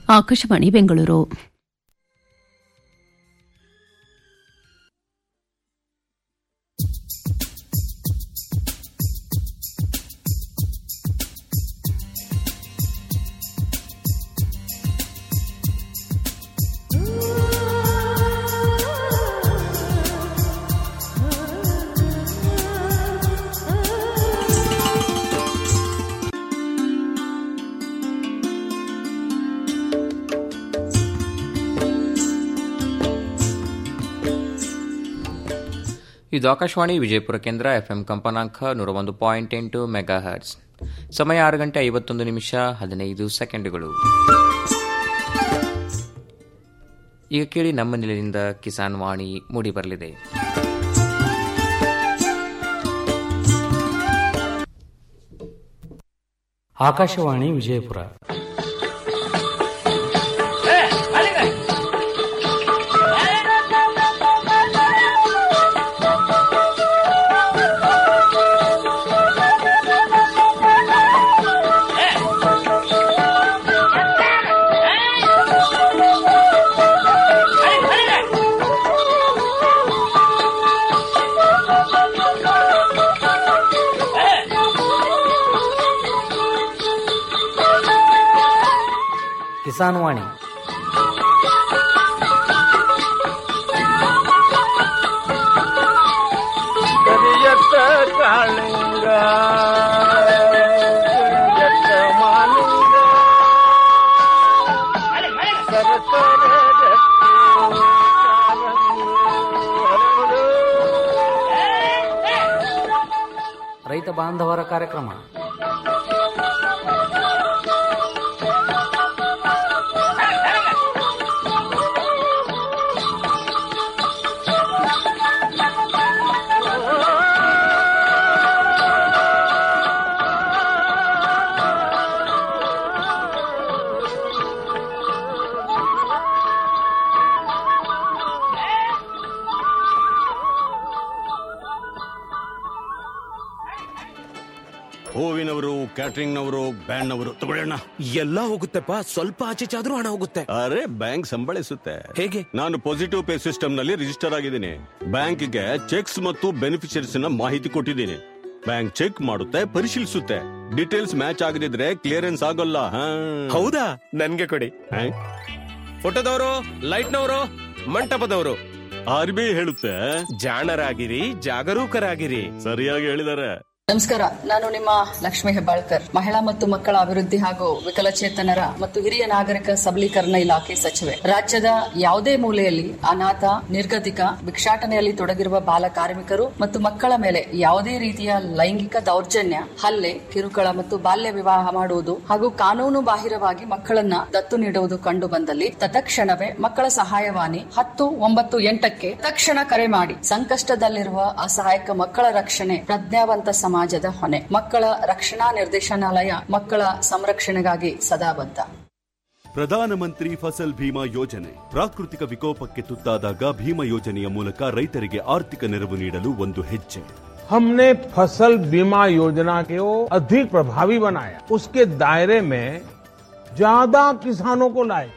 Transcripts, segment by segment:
ಆಕಾಶವಾಣಿ ಬೆಂಗಳೂರು ಇದು ಆಕಾಶವಾಣಿ ವಿಜಯಪುರ ಕೇಂದ್ರ ಎಫ್ಎಂ ಕಂಪನಾಂಕ ನೂರ ಒಂದು ಪಾಯಿಂಟ್ ಎಂಟು ಮೆಗಾ ಹರ್ಟ್ಸ್ ಸಮಯ ಆರು ಗಂಟೆ ಐವತ್ತೊಂದು ನಿಮಿಷ ಹದಿನೈದು ಸೆಕೆಂಡುಗಳು ಈಗ ಕೇಳಿ ನಮ್ಮ ನಿಲಯದಿಂದ ಕಿಸಾನ್ ವಾಣಿ ಮೂಡಿ ಬರಲಿದೆ ಆಕಾಶವಾಣಿ ವಿಜಯಪುರ ಕಿಸಾನ್ ವಾಣಿ ಕರಿಯತ್ತ ಕಾಳಿಂಗ ಕರಿಯತ್ತ ಮಾಲಿಂಗ ಸರಸರ ಗಟ್ಟಿ ಕಾಲಂದು ಹರಡು. ರೈತ ಬಾಂಧವರ ಕಾರ್ಯಕ್ರಮ ಹೂವಿನವರು ಕ್ಯಾಟ್ರಿಂಗ್ನವರು ಬ್ಯಾಂಡ್ನವರು ತಗೊಳ್ಳೋಣ ಎಲ್ಲ ಹೋಗುತ್ತೆಪ್ಪ ಸ್ವಲ್ಪ ಆಚೆ ಚಾದ್ರೂ ಹಣ ಹೋಗುತ್ತೆ ಅರೆ ಬ್ಯಾಂಕ್ ಸಂಬಳಿಸುತ್ತೆ ಹೇಗೆ ನಾನು ಪಾಸಿಟಿವ್ ಪೇ ಸಿಸ್ಟಮ್ ನಲ್ಲಿ ರಿಜಿಸ್ಟರ್ ಆಗಿದ್ದೀನಿ ಬ್ಯಾಂಕ್ಗೆ ಚೆಕ್ಸ್ ಮತ್ತು ಬೆನಿಫಿಷರೀಸ್ ನ ಮಾಹಿತಿ ಕೊಟ್ಟಿದ್ದೀನಿ ಬ್ಯಾಂಕ್ ಚೆಕ್ ಮಾಡುತ್ತೆ ಪರಿಶೀಲಿಸುತ್ತೆ ಡೀಟೇಲ್ಸ್ ಮ್ಯಾಚ್ ಆಗದಿದ್ರೆ ಕ್ಲಿಯರೆನ್ಸ್ ಆಗೋಲ್ಲ ಹಾ. ಹೌದಾ ನನ್ಗೆ ಕೊಡಿ ಹಾ? ಫೋಟೋದವರು ಲೈಟ್ನವರು ಮಂಟಪದವರು ಆರ್ ಬಿ ಐ ಹೇಳುತ್ತೆ ಜಾಣರಾಗಿರಿ ಜಾಗರೂಕರಾಗಿರಿ ಸರಿಯಾಗಿ ಹೇಳಿದ್ದಾರೆ ನಮಸ್ಕಾರ ನಾನು ನಿಮ್ಮ ಲಕ್ಷ್ಮೀ ಹೆಬ್ಬಾಳ್ಕರ್ ಮಹಿಳಾ ಮತ್ತು ಮಕ್ಕಳ ಅಭಿವೃದ್ಧಿ ಹಾಗೂ ವಿಕಲಚೇತನರ ಮತ್ತು ಹಿರಿಯ ನಾಗರಿಕ ಸಬಲೀಕರಣ ಇಲಾಖೆ ಸಚಿವೆ ರಾಜ್ಯದ ಯಾವುದೇ ಮೂಲೆಯಲ್ಲಿ ಅನಾಥ ನಿರ್ಗತಿಕ ಭಿಕ್ಷಾಟನೆಯಲ್ಲಿ ತೊಡಗಿರುವ ಬಾಲ ಕಾರ್ಮಿಕರು ಮತ್ತು ಮಕ್ಕಳ ಮೇಲೆ ಯಾವುದೇ ರೀತಿಯ ಲೈಂಗಿಕ ದೌರ್ಜನ್ಯ ಹಲ್ಲೆ ಕಿರುಕುಳ ಮತ್ತು ಬಾಲ್ಯ ವಿವಾಹ ಮಾಡುವುದು ಹಾಗೂ ಕಾನೂನು ಬಾಹಿರವಾಗಿ ಮಕ್ಕಳನ್ನ ದತ್ತು ನೀಡುವುದು ಕಂಡು ಬಂದಲ್ಲಿ ತತ್ಕ್ಷಣವೇ ಮಕ್ಕಳ ಸಹಾಯವಾಣಿ ಹತ್ತು ಒಂಬತ್ತು ಎಂಟಕ್ಕೆ ತಕ್ಷಣ ಕರೆ ಮಾಡಿ ಸಂಕಷ್ಟದಲ್ಲಿರುವ ಅಸಹಾಯಕ ಮಕ್ಕಳ ರಕ್ಷಣೆ ಪ್ರಜ್ಞಾವಂತ ಸಮಾಜದ ಹೊಣೆ ಮಕ್ಕಳ ರಕ್ಷಣಾ ನಿರ್ದೇಶನಾಲಯ ಮಕ್ಕಳ ಸಂರಕ್ಷಣೆಗಾಗಿ ಸದಾ ಬದ್ಧ ಪ್ರಧಾನಮಂತ್ರಿ ಫಸಲ್ ಭೀಮಾ ಯೋಜನೆ ಪ್ರಾಕೃತಿಕ ವಿಕೋಪಕ್ಕೆ ತುತ್ತಾದಾಗ ಭೀಮಾ ಯೋಜನೆಯ ಮೂಲಕ ರೈತರಿಗೆ ಆರ್ಥಿಕ ನೆರವು ನೀಡಲು ಒಂದು ಹೆಜ್ಜೆ हमने फसल बीमा योजना को अधिक प्रभावी बनाया उसके दायरे में ज्यादा किसानों को लाए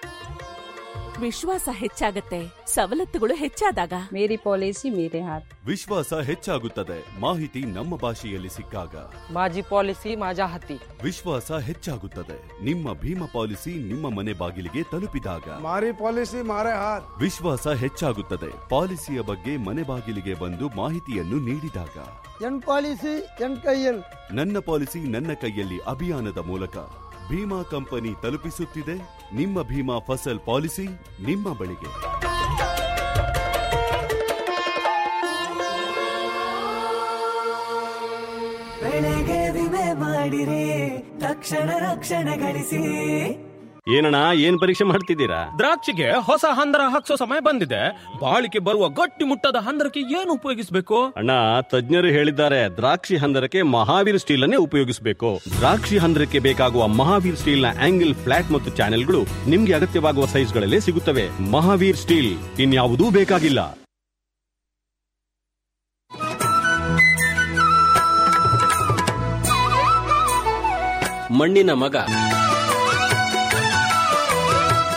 ವಿಶ್ವಾಸ ಹೆಚ್ಚಾಗತ್ತೆ ಸವಲತ್ತುಗಳು ಹೆಚ್ಚಾದಾಗ ಮೇರಿ ಪಾಲಿಸಿ ಮೇರೆ ಹಾತ್ ವಿಶ್ವಾಸ ಹೆಚ್ಚಾಗುತ್ತದೆ ಮಾಹಿತಿ ನಮ್ಮ ಭಾಷೆಯಲ್ಲಿ ಸಿಕ್ಕಾಗ माझी पॉलिसी माझ्या हाती ವಿಶ್ವಾಸ ಹೆಚ್ಚಾಗುತ್ತದೆ ನಿಮ್ಮ ಭೀಮಾ ಪಾಲಿಸಿ ನಿಮ್ಮ ಮನೆ ಬಾಗಿಲಿಗೆ ತಲುಪಿದಾಗ ಮಾರಿ ಪಾಲಿಸಿ ಮಾರೇ ಹಾತ್ ವಿಶ್ವಾಸ ಹೆಚ್ಚಾಗುತ್ತದೆ ಪಾಲಿಸಿಯ ಬಗ್ಗೆ ಮನೆ ಬಾಗಿಲಿಗೆ ಬಂದು ಮಾಹಿತಿಯನ್ನು ನೀಡಿದಾಗ ಎನ್ ಪಾಲಿಸಿ ಎನ್ ಕೈಯಲ್ ನನ್ನ ಪಾಲಿಸಿ ನನ್ನ ಕೈಯಲ್ಲಿ ಅಭಿಯಾನದ ಮೂಲಕ ಭೀಮಾ ಕಂಪನಿ ತಲುಪಿಸುತ್ತಿದೆ ನಿಮ್ಮ ಭೀಮಾ ಫಸಲ್ ಪಾಲಿಸಿ ನಿಮ್ಮ ಬಳಿಗೆ ಬೆಳೆಗೆ ವಿಮೆ ಮಾಡಿರಿ ತಕ್ಷಣ ರಕ್ಷಣೆ ಗಳಿಸಿ ಏನಣ್ಣ ಏನ್ ಪರೀಕ್ಷೆ ಮಾಡ್ತಿದ್ದೀರಾ ದ್ರಾಕ್ಷಿಗೆ ಹೊಸ ಹಂದರ ಹಾಕ್ಸೋ ಸಮಯ ಬಂದಿದೆ ಬಾಳಿಕೆ ಬರುವ ಗಟ್ಟಿ ಮುಟ್ಟದ ಹಂದರಕ್ಕೆ ಏನು ಉಪಯೋಗಿಸಬೇಕು ಅಣ್ಣ ತಜ್ಞರು ಹೇಳಿದ್ದಾರೆ ದ್ರಾಕ್ಷಿ ಹಂದರಕ್ಕೆ ಮಹಾವೀರ್ ಸ್ಟೀಲ್ ಅನ್ನೇ ಉಪಯೋಗಿಸಬೇಕು ದ್ರಾಕ್ಷಿ ಹಂದರಕ್ಕೆ ಬೇಕಾಗುವ ಮಹಾವೀರ್ ಸ್ಟೀಲ್ ನ ಆಂಗಲ್ ಫ್ಲಾಟ್ ಮತ್ತು ಚಾನೆಲ್ಗಳು ನಿಮ್ಗೆ ಅಗತ್ಯವಾಗುವ ಸೈಜ್ಗಳಲ್ಲೇ ಸಿಗುತ್ತವೆ ಮಹಾವೀರ್ ಸ್ಟೀಲ್ ಇನ್ಯಾವುದೂ ಬೇಕಾಗಿಲ್ಲ ಮಣ್ಣಿನ ಮಗ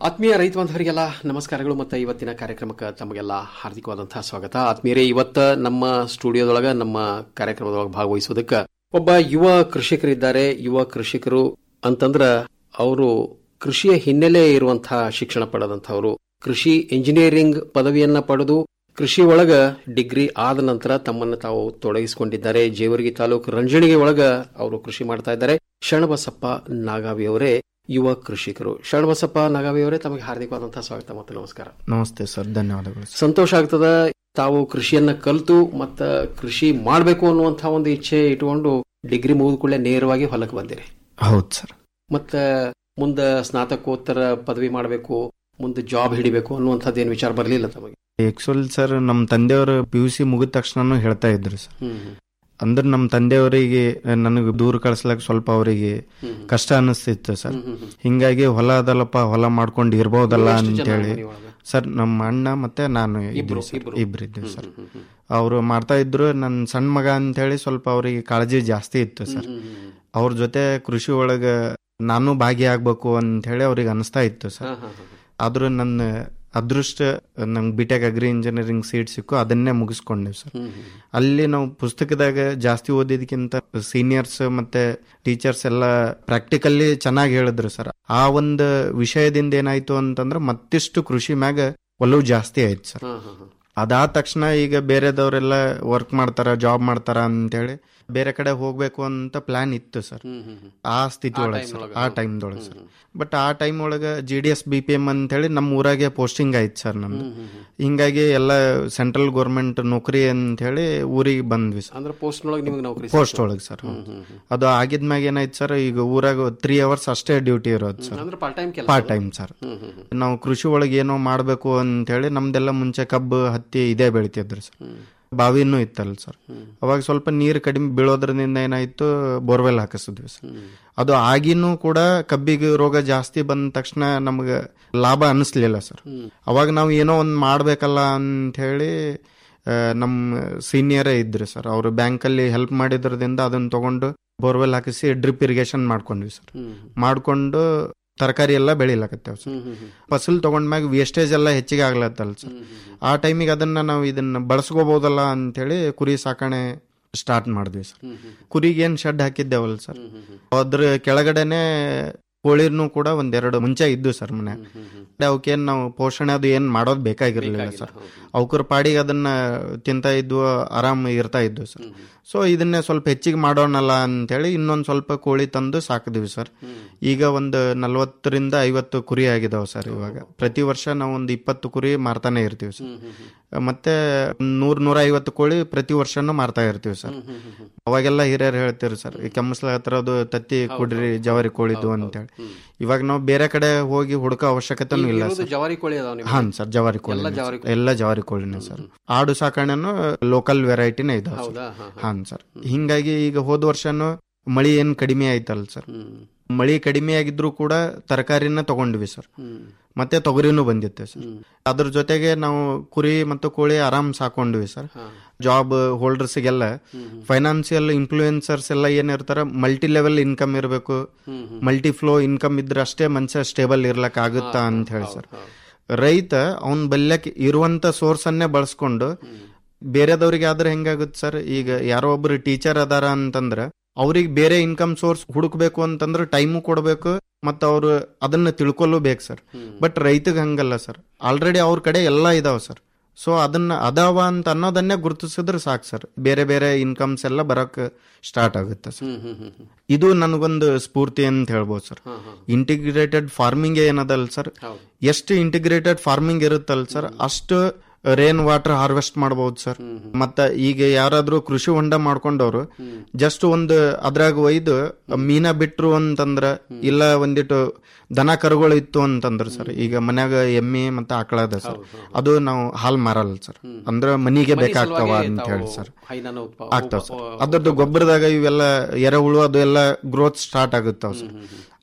ಆತ್ಮೀಯ ರೈತ ಬಾಂಧವರಿಗೆಲ್ಲ ನಮಸ್ಕಾರಗಳು ಮತ್ತು ಇವತ್ತಿನ ಕಾರ್ಯಕ್ರಮಕ್ಕೆ ತಮಗೆಲ್ಲ ಹಾರ್ದಿಕವಾದಂತಹ ಸ್ವಾಗತ ಆತ್ಮೀಯರೇ ಇವತ್ತ ನಮ್ಮ ಸ್ಟುಡಿಯೋದೊಳಗ ನಮ್ಮ ಕಾರ್ಯಕ್ರಮದೊಳಗೆ ಭಾಗವಹಿಸೋದಕ್ಕೆ ಒಬ್ಬ ಯುವ ಕೃಷಿಕರಿದ್ದಾರೆ ಯುವ ಕೃಷಿಕರು ಅಂತಂದ್ರ ಅವರು ಕೃಷಿಯ ಹಿನ್ನೆಲೆ ಇರುವಂತಹ ಶಿಕ್ಷಣ ಪಡೆದಂತಹವರು ಕೃಷಿ ಇಂಜಿನಿಯರಿಂಗ್ ಪದವಿಯನ್ನ ಪಡೆದು ಕೃಷಿ ಒಳಗ ಡಿಗ್ರಿ ಆದ ನಂತರ ತಮ್ಮನ್ನು ತಾವು ತೊಡಗಿಸಿಕೊಂಡಿದ್ದಾರೆ ಜೇವರ್ಗಿ ತಾಲೂಕು ರಂಜಣಿಗೆ ಒಳಗ ಅವರು ಕೃಷಿ ಮಾಡ್ತಾ ಇದ್ದಾರೆ ಶರಣಬಸಪ್ಪ ನಾಗಾವಿ ಅವರೇ ಯುವ ಕೃಷಿಕರು ಶರಣಬಸಪ್ಪ ನಾಗಾವಿ ಅವರೇ ತಮಗೆ ಹಾರ್ದಿಕವಾದಂತಹ ಸ್ವಾಗತ ಮತ್ತು ನಮಸ್ಕಾರ ನಮಸ್ತೆ ಸರ್ ಧನ್ಯವಾದಗಳು ಸರ್. ಸಂತೋಷ ಆಗ್ತದ ತಾವು ಕೃಷಿಯನ್ನ ಕಲಿತು ಮತ್ತ ಕೃಷಿ ಮಾಡಬೇಕು ಅನ್ನುವಂತಹ ಒಂದು ಇಚ್ಛೆ ಇಟ್ಕೊಂಡು ಡಿಗ್ರಿ ಮುಗಿದ ಕೂಡಲೇ ನೇರವಾಗಿ ಹೊಲಕ್ಕೆ ಬಂದಿರಿ ಹೌದು ಸರ್ ಮತ್ತ ಮುಂದ ಸ್ನಾತಕೋತ್ತರ ಪದವಿ ಮಾಡಬೇಕು ಮುಂದೆ ಜಾಬ್ ಹಿಡಿಬೇಕು ಅನ್ನುವಂಥದ್ದು ಏನು ವಿಚಾರ ಬರಲಿಲ್ಲ ತಮಗೆ ಆಕ್ಚುಲ್ ಸರ್ ನಮ್ಮ ತಂದೆಯವರು ಪಿ ಯು ಸಿ ಮುಗಿದ ತಕ್ಷಣ ಹೇಳ್ತಾ ಇದ್ರು ಸರ್ ಹ್ಮ್ ಹ್ಮ್. ಅಂದ್ರೆ ನಮ್ಮ ತಂದೆಯವರಿಗೆ ನನಗೆ ದೂರ ಕಳಿಸ್ಲಕ್ ಸ್ವಲ್ಪ ಅವರಿಗೆ ಹ್ಮ್. ಕಷ್ಟ ಅನಿಸ್ತಿತ್ತು ಸರ್ ಹ್ಮ್, ಹ್ಮ್, ಹ್ಮ್. ಹಿಂಗಾಗಿ ಹೊಲ ಅದಲ್ಲಪ್ಪ ಹೊಲ ಮಾಡ್ಕೊಂಡು ಇರ್ಬೋದಲ್ಲ ನೀವು ಎಷ್ಟು ಜನ ಅಂತೇಳಿ ಮನೆಯೊಳಗೆ? ಸರ್ ನಮ್ಮ ಅಣ್ಣ ಮತ್ತೆ ನಾನು ಇಬ್ರು, ಇಬ್ರು ಸರ್ ಇಬ್ರು. ಇಬ್ರು ಇದ್ದೀವಿ ಸರ್ ಹ್ಮ್, ಹ್ಮ್, ಅವರು ಮಾಡ್ತಾ ಇದ್ರು ನನ್ನ ಸಣ್ಣ ಮಗ ಅಂತೇಳಿ ಸ್ವಲ್ಪ ಅವರಿಗೆ ಕಾಳಜಿ ಜಾಸ್ತಿ ಇತ್ತು ಸರ್ ಹ್ಮ್, ಹ್ಮ್, ಹ್ಮ್. ಅವ್ರ ಜೊತೆ ಕೃಷಿ ಒಳಗ ನಾನು ಭಾಗಿಯಾಗಬೇಕು ಅಂತ ಹೇಳಿ ಅವ್ರಿಗೆ ಅನಿಸ್ತಾ ಇತ್ತು ಸರ್ ಹಾ, ಹಾ, ಹಾ. ಆದ್ರೂ ನನ್ನ ಅದೃಷ್ಟ ನಂಗೆ ಬಿಟೆಕ್ ಅಗ್ರಿ ಇಂಜಿನಿಯರಿಂಗ್ ಸೀಟ್ ಸಿಕ್ಕು ಅದನ್ನೇ ಮುಗಿಸ್ಕೊಂಡೇವ್ ಸರ್ ಹ್ಮ್, ಹ್ಮ್. ಅಲ್ಲಿ ನಾವು ಪುಸ್ತಕದಾಗ ಜಾಸ್ತಿ ಓದಿದಕ್ಕಿಂತ ಸೀನಿಯರ್ಸ್ ಮತ್ತೆ ಟೀಚರ್ಸ್ ಎಲ್ಲ ಪ್ರಾಕ್ಟಿಕಲ್ಲಿ ಚೆನ್ನಾಗಿ ಹೇಳಿದ್ರು ಸರ್ ಆ ಒಂದು ವಿಷಯದಿಂದ ಏನಾಯ್ತು ಅಂತಂದ್ರೆ ಮತ್ತಿಷ್ಟು ಕೃಷಿ ಮ್ಯಾಗ ಒಲವು ಜಾಸ್ತಿ ಆಯ್ತು ಸರ್ ಹಾ, ಹಾ, ಹಾ. ಅದಾದ ತಕ್ಷಣ ಈಗ ಬೇರೆದವರೆಲ್ಲ ವರ್ಕ್ ಮಾಡ್ತಾರ ಜಾಬ್ ಮಾಡ್ತಾರ ಅಂತೇಳಿ ಬೇರೆ ಕಡೆ ಹೋಗ್ಬೇಕು ಅಂತ ಪ್ಲಾನ್ ಇತ್ತು ಸರ್ ಹ್ಮ್, ಹ್ಮ್, ಹ್ಮ್. ಆ ಸ್ಥಿತಿ ಆ ಒಳಗೆ time ಸರ್ ಒಳಗೆ, ಆ ಹೌದು. ಟೈಮ್ದೊಳಗೆ ಸರ್ ಹ್ಮ್, ಬಟ್ ಆ ಟೈಮ್ ಒಳಗೆ G D S B P M ಅಂತೇಳಿ ನಮ್ಮ ಊರಾಗೆ ಪೋಸ್ಟಿಂಗ್ ಆಯ್ತು ಸರ್ ನಮ್ದು ಹ್ಮ್, ಹ್ಮ್, ಹ್ಮ್. ಹಿಂಗಾಗಿ ಎಲ್ಲ ಸೆಂಟ್ರಲ್ ಗೌರ್ಮೆಂಟ್ ನೌಕರಿ ಅಂತ ಹೇಳಿ ಊರಿಗೆ ಬಂದ್ವಿ ಸರ್ ಅಂದ್ರೆ ಪೋಸ್ಟ್ ಒಳಗೆ ನಿಮಗೆ ನೌಕರಿ ಪೋಸ್ಟ್ ಸಿಕ್ತು? ಒಳಗೆ ಸರ್ ಹ್ಮ್, ಹೌದು. ಹ್ಮ್, ಹ್ಮ್. ಅದು ಆಗಿದ್ಮ್ಯಾಗ ಏನಾಯ್ತು ಸರ್ ಈಗ ಊರಾಗ ತ್ರೀ ಅವರ್ಸ್ ಅಷ್ಟೇ ಡ್ಯೂಟಿ ಇರೋದು ಸರ್ ಅಂದ್ರೆ part time ಕೆಲ್ಸ ಪಾರ್ಟ್ ಅದು? Time sir hmm, hmm, hmm. ನಾವು ಕೃಷಿ ಒಳಗೆ ಏನೋ ಮಾಡಬೇಕು ಅಂತ ಹೇಳಿ ನಮ್ದೆಲ್ಲ ಮುಂಚೆ ಕಬ್ಬು ಹತ್ತಿ ಇದೇ ಬೆಳಿತಿದ್ರು ಸರ್ ಹ್ಮ್. ಬಾವಿನೂ ಇತ್ತಲ್ಲ ಸರ್ ಹ್ಮ್. ಅವಾಗ ಸ್ವಲ್ಪ ನೀರು ಕಡಿಮೆ ಬೀಳೋದ್ರಿಂದ ಏನಾಯ್ತು ಬೋರ್ವೆಲ್ ಹಾಕಿಸಿದ್ವಿ ಸರ್ ಹ್ಮ್. ಅದು ಆಗಿನೂ ಕೂಡ ಕಬ್ಬಿಗೆ ರೋಗ ಜಾಸ್ತಿ ಬಂದ ತಕ್ಷಣ ನಮ್ಗೆ ಲಾಭ ಅನ್ನಿಸ್ಲಿಲ್ಲ ಸರ್ ಹ್ಮ್. ಅವಾಗ ನಾವು ಏನೋ ಒಂದು ಮಾಡಬೇಕಲ್ಲ ಅಂತ ಹೇಳಿ ಆ, ನಮ್ಮ ಸೀನಿಯರೇ ಇದ್ರು ಸರ್ ಅವರು ಬ್ಯಾಂಕಲ್ಲಿ ಹೆಲ್ಪ್ ಮಾಡಿದ್ರದಿಂದ ಅದನ್ನ ತಗೊಂಡು ಬೋರ್ವೆಲ್ ಹಾಕಿಸಿ ಡ್ರಿಪ್ ಇರಿಗೇಷನ್ ಮಾಡ್ಕೊಂಡ್ವಿ ಸರ್ ಹ್ಮ್. ಮಾಡ್ಕೊಂಡು ತರಕಾರಿ ಎಲ್ಲ ಬೆಳಿಲಕತ್ತೇವ್ ಸರ್ ಹ್ಮ್, ಹ್ಮ್, ಹ್ಮ್. ಫಸಲ್ ತಗೊಂಡ್ಮ್ಯಾಗ ವೇಸ್ಟೇಜ್ ಎಲ್ಲ ಹೆಚ್ಚಿಗೆ ಆಗ್ಲತ್ತಲ್ಲ ಸರ್ ಆ ಟೈಮಿಗೆ ಅದನ್ನ ನಾವು ಇದನ್ನ ಬಳಸ್ಕೋಬಹುದಲ್ಲ ಅಂತೇಳಿ ಕುರಿ ಸಾಕಣೆ ಸ್ಟಾರ್ಟ್ ಮಾಡಿದ್ವಿ ಸರ್ ಹ್ಮ್, ಹ್ಮ್. ಕುರಿಗೆ ಏನ್ ಶೆಡ್ ಹಾಕಿದ್ದೇವಲ್ಲ ಸರ್ ಹ್ಮ್, ಹ್ಮ್, ಹ್ಮ್. ಅದ್ರ ಕೆಳಗಡೆನೆ ಕೋಳಿರ್ನು ಕೂಡ ಒಂದೆರಡು ಮುಂಚೆ ಇದ್ದು ಸರ್ ಮನೆ ಹ್ಮ್, ಹ್ಮ್, ಹ್ಮ್. ಅವಕ್ಕೇನ್ ನಾವು ಪೋಷಣೆ ಅದು ಏನ್ ಮಾಡೋದ್ ಬೇಕಾಗಿರ್ಲಿಲ್ಲ ಬೇಕಾಗಿಲ್ಲ, ಸರ್ ಹೌದು. ಅವಕ್ರ ಪಾಡಿಗೆ ಅದನ್ನ ತಿಂತಾ ಇದ್ವು ಆರಾಮ್ ಇರ್ತಾ ಇದ್ವು ಸರ್ ಸೊ ಇದನ್ನೇ ಸ್ವಲ್ಪ ಹೆಚ್ಚಿಗೆ ಮಾಡೋಣಲ್ಲ ಅಂತೇಳಿ ಇನ್ನೊಂದ್ ಸ್ವಲ್ಪ ಕೋಳಿ ತಂದು ಸಾಕಿದ್ವಿ ಸರ್ ಈಗ ಒಂದು ನಲ್ವತ್ತರಿಂದ ಐವತ್ತು ಕುರಿ ಆಗಿದಾವೆ ಸರ್ ಇವಾಗ ಪ್ರತಿ ವರ್ಷ ನಾವು ಒಂದು ಇಪ್ಪತ್ತು ಕುರಿ ಮಾರ್ತಾನೆ ಇರ್ತೀವಿ ಸರ್ ಮತ್ತೆ ನೂರ್ ನೂರ ಐವತ್ತು ಕೋಳಿ ಪ್ರತಿ ವರ್ಷನೂ ಮಾರ್ತಾ ಇರ್ತೀವಿ ಸರ್ ಅವಾಗೆಲ್ಲ ಹಿರಿಯರು ಹೇಳ್ತೀರಿ ಸರ್ ಈ ಕೆಮ್ಮಸ್ಲ ಹತ್ರ ಅದು ತತ್ತಿ ಕುಡ್ರಿ ಜವಾರಿ ಕೋಳಿದು ಅಂತೇಳಿ ಇವಾಗ ನಾವು ಬೇರೆ ಕಡೆ ಹೋಗಿ ಹುಡುಕೋ ಅವಶ್ಯಕತೆನೂ ಈಗ ಇಲ್ಲ ಇರೋದು ಸರ್ ಜವಾರಿ ಕೋಳಿ ಅದಾವ ನಿಮ್ಗೆ? ಹಾನ್ ಸರ್ ಜವಾರಿ ಕೋಳಿ ಎಲ್ಲ ಜವಾರಿ ಎಲ್ಲ ಜವಾರಿ ಕೋಳಿನೇ ಸರ್ ಆಡು ಸಾಕಣೆನು ಲೋಕಲ್ ವೆರೈಟಿನೇ ಇದಾವೆ ಹೌದಾ? ಸರ್ ಹಾ, ಹಾ. ಹಾನ್ ಸರ್ ಹಿಂಗಾಗಿ ಈಗ ಹೋದ ವರ್ಷನು ಮಳಿ ಏನ್ ಕಡಿಮೆ ಆಯ್ತಲ್ಲ ಸರ್ ಹ್ಮ್. ಮಳಿ ಕಡಿಮೆ ಆಗಿದ್ರು ಕೂಡ ತರಕಾರಿನ ತಗೊಂಡ್ವಿ ಸರ್ ಹ್ಮ್. ಮತ್ತೆ ತೊಗರಿನೂ ಬಂದಿತ್ತೆ ಸರ್ ಹ್ಮ್. ಅದ್ರ ಜೊತೆಗೆ ನಾವು ಕುರಿ ಮತ್ತು ಕೋಳಿ ಆರಾಮ್ ಸಾಕೊಂಡ್ವಿ ಸರ್ ಹಾ. ಜಾಬ್ ಹೋಲ್ಡರ್ಸ್ಗೆಲ್ಲ ಫೈನಾನ್ಸಿಯಲ್ ಇನ್ಫ್ಲೂಯೆನ್ಸರ್ಸ್ ಎಲ್ಲ ಏನಿರ್ತಾರ ಮಲ್ಟಿ ಲೆವೆಲ್ ಇನ್ಕಮ್ ಇರಬೇಕು hmm, hmm. Multi flow income ಇದ್ರೆ ಅಷ್ಟೇ ಮನುಷ್ಯ ಸ್ಟೇಬಲ್ ಇರ್ಲಕ್ ಆಗುತ್ತಾ ಅಂತ ಹೇಳಿ ಸರ್ ರೈತ ಅವನ್ ಬಲ್ಯಕ್ ಇರುವಂತ ಸೋರ್ಸ್ ಅನ್ನೇ ಬಳಸ್ಕೊಂಡು ಬೇರೆದವ್ರಿಗೆ ಆದ್ರೆ ಹೆಂಗಾಗುತ್ತೆ ಸರ್ ಈಗ ಯಾರೋ ಒಬ್ರು ಟೀಚರ್ ಅದಾರ ಅಂತಂದ್ರ ಅವ್ರಿಗೆ ಬೇರೆ ಇನ್ಕಮ್ ಸೋರ್ಸ್ ಹುಡುಕ್ಬೇಕು ಅಂತಂದ್ರೆ ಟೈಮು ಕೊಡಬೇಕು ಮತ್ತು ಅವ್ರು ಅದನ್ನ ತಿಳ್ಕೊಳ್ಳೂ ಬೇಕು ಸರ್ ಬಟ್ ರೈತಗೆ ಹಂಗಲ್ಲ ಸರ್ ಆಲ್ರೆಡಿ ಅವ್ರ ಕಡೆ ಎಲ್ಲ ಇದಾವ ಸರ್ ಸೊ ಅದನ್ನ ಅದಾವ ಅಂತ ಅನ್ನೋದನ್ನೇ ಗುರುತಿಸಿದ್ರೆ ಸಾಕು ಸರ್ ಬೇರೆ ಬೇರೆ ಇನ್ಕಮ್ಸ್ ಎಲ್ಲ ಬರಕ್ ಸ್ಟಾರ್ಟ್ ಆಗುತ್ತೆ ಸರ್ ಹ್ಮ್, ಹ್ಮ್, ಹ್ಮ್, ಹ್ಮ್. ಇದು ನನಗೊಂದು ಸ್ಫೂರ್ತಿ ಅಂತ ಹೇಳ್ಬೋದು ಸರ್ ಹಾ, ಹಾ. ಇಂಟಿಗ್ರೇಟೆಡ್ ಫಾರ್ಮಿಂಗ್ ಏನದಲ್ಲ ಸರ್ ಹೌದು. ಎಷ್ಟು ಇಂಟಿಗ್ರೇಟೆಡ್ ಫಾರ್ಮಿಂಗ್ ಇರುತ್ತಲ್ಲ ಸರ್ ಅಷ್ಟು ರೇನ್ ವಾಟರ್ ಹಾರ್ವೆಸ್ಟ್ ಮಾಡಬಹುದು ಸರ್ ಮತ್ತ ಈಗ ಯಾರಾದ್ರೂ ಕೃಷಿ ಹೊಂಡ ಮಾಡ್ಕೊಂಡವ್ರು ಜಸ್ಟ್ ಒಂದು ಅದ್ರಾಗ ಒಯ್ದು ಮೀನ ಬಿಟ್ರು ಅಂತಂದ್ರ ಇಲ್ಲ ಒಂದಿಟ್ಟು ದನ ಕರುಗಳು ಇತ್ತು ಅಂತಂದ್ರ ಸರ್ ಈಗ ಮನ್ಯಾಗ ಎಮ್ಮೆ ಮತ್ತೆ ಆಕಳ ಅದ ಸರ್ ಅದು ನಾವು ಹಾಲ್ ಮಾರಲ್ಲ ಸರ್ ಅಂದ್ರ ಮನಿಗೆ ಮನೆ ಬೇಕಾಗ್ತಾವ ಸಲುವಾಗಿ ಅಂತ ಹೇಳಿ ತಾವು ಸರ್ ಹೈನನ ಉತ್ಪ- ಆಗ್ತಾವ ಉಪ- ಸರ್ ಉಪ- ಅದ್ರದ್ದು ಗೊಬ್ಬರದಾಗ ಇವೆಲ್ಲ ಎರೆಹುಳು ಅದು ಎಲ್ಲ ಗ್ರೋತ್ ಸ್ಟಾರ್ಟ್ ಆಗುತ್ತಾವ ಸರ್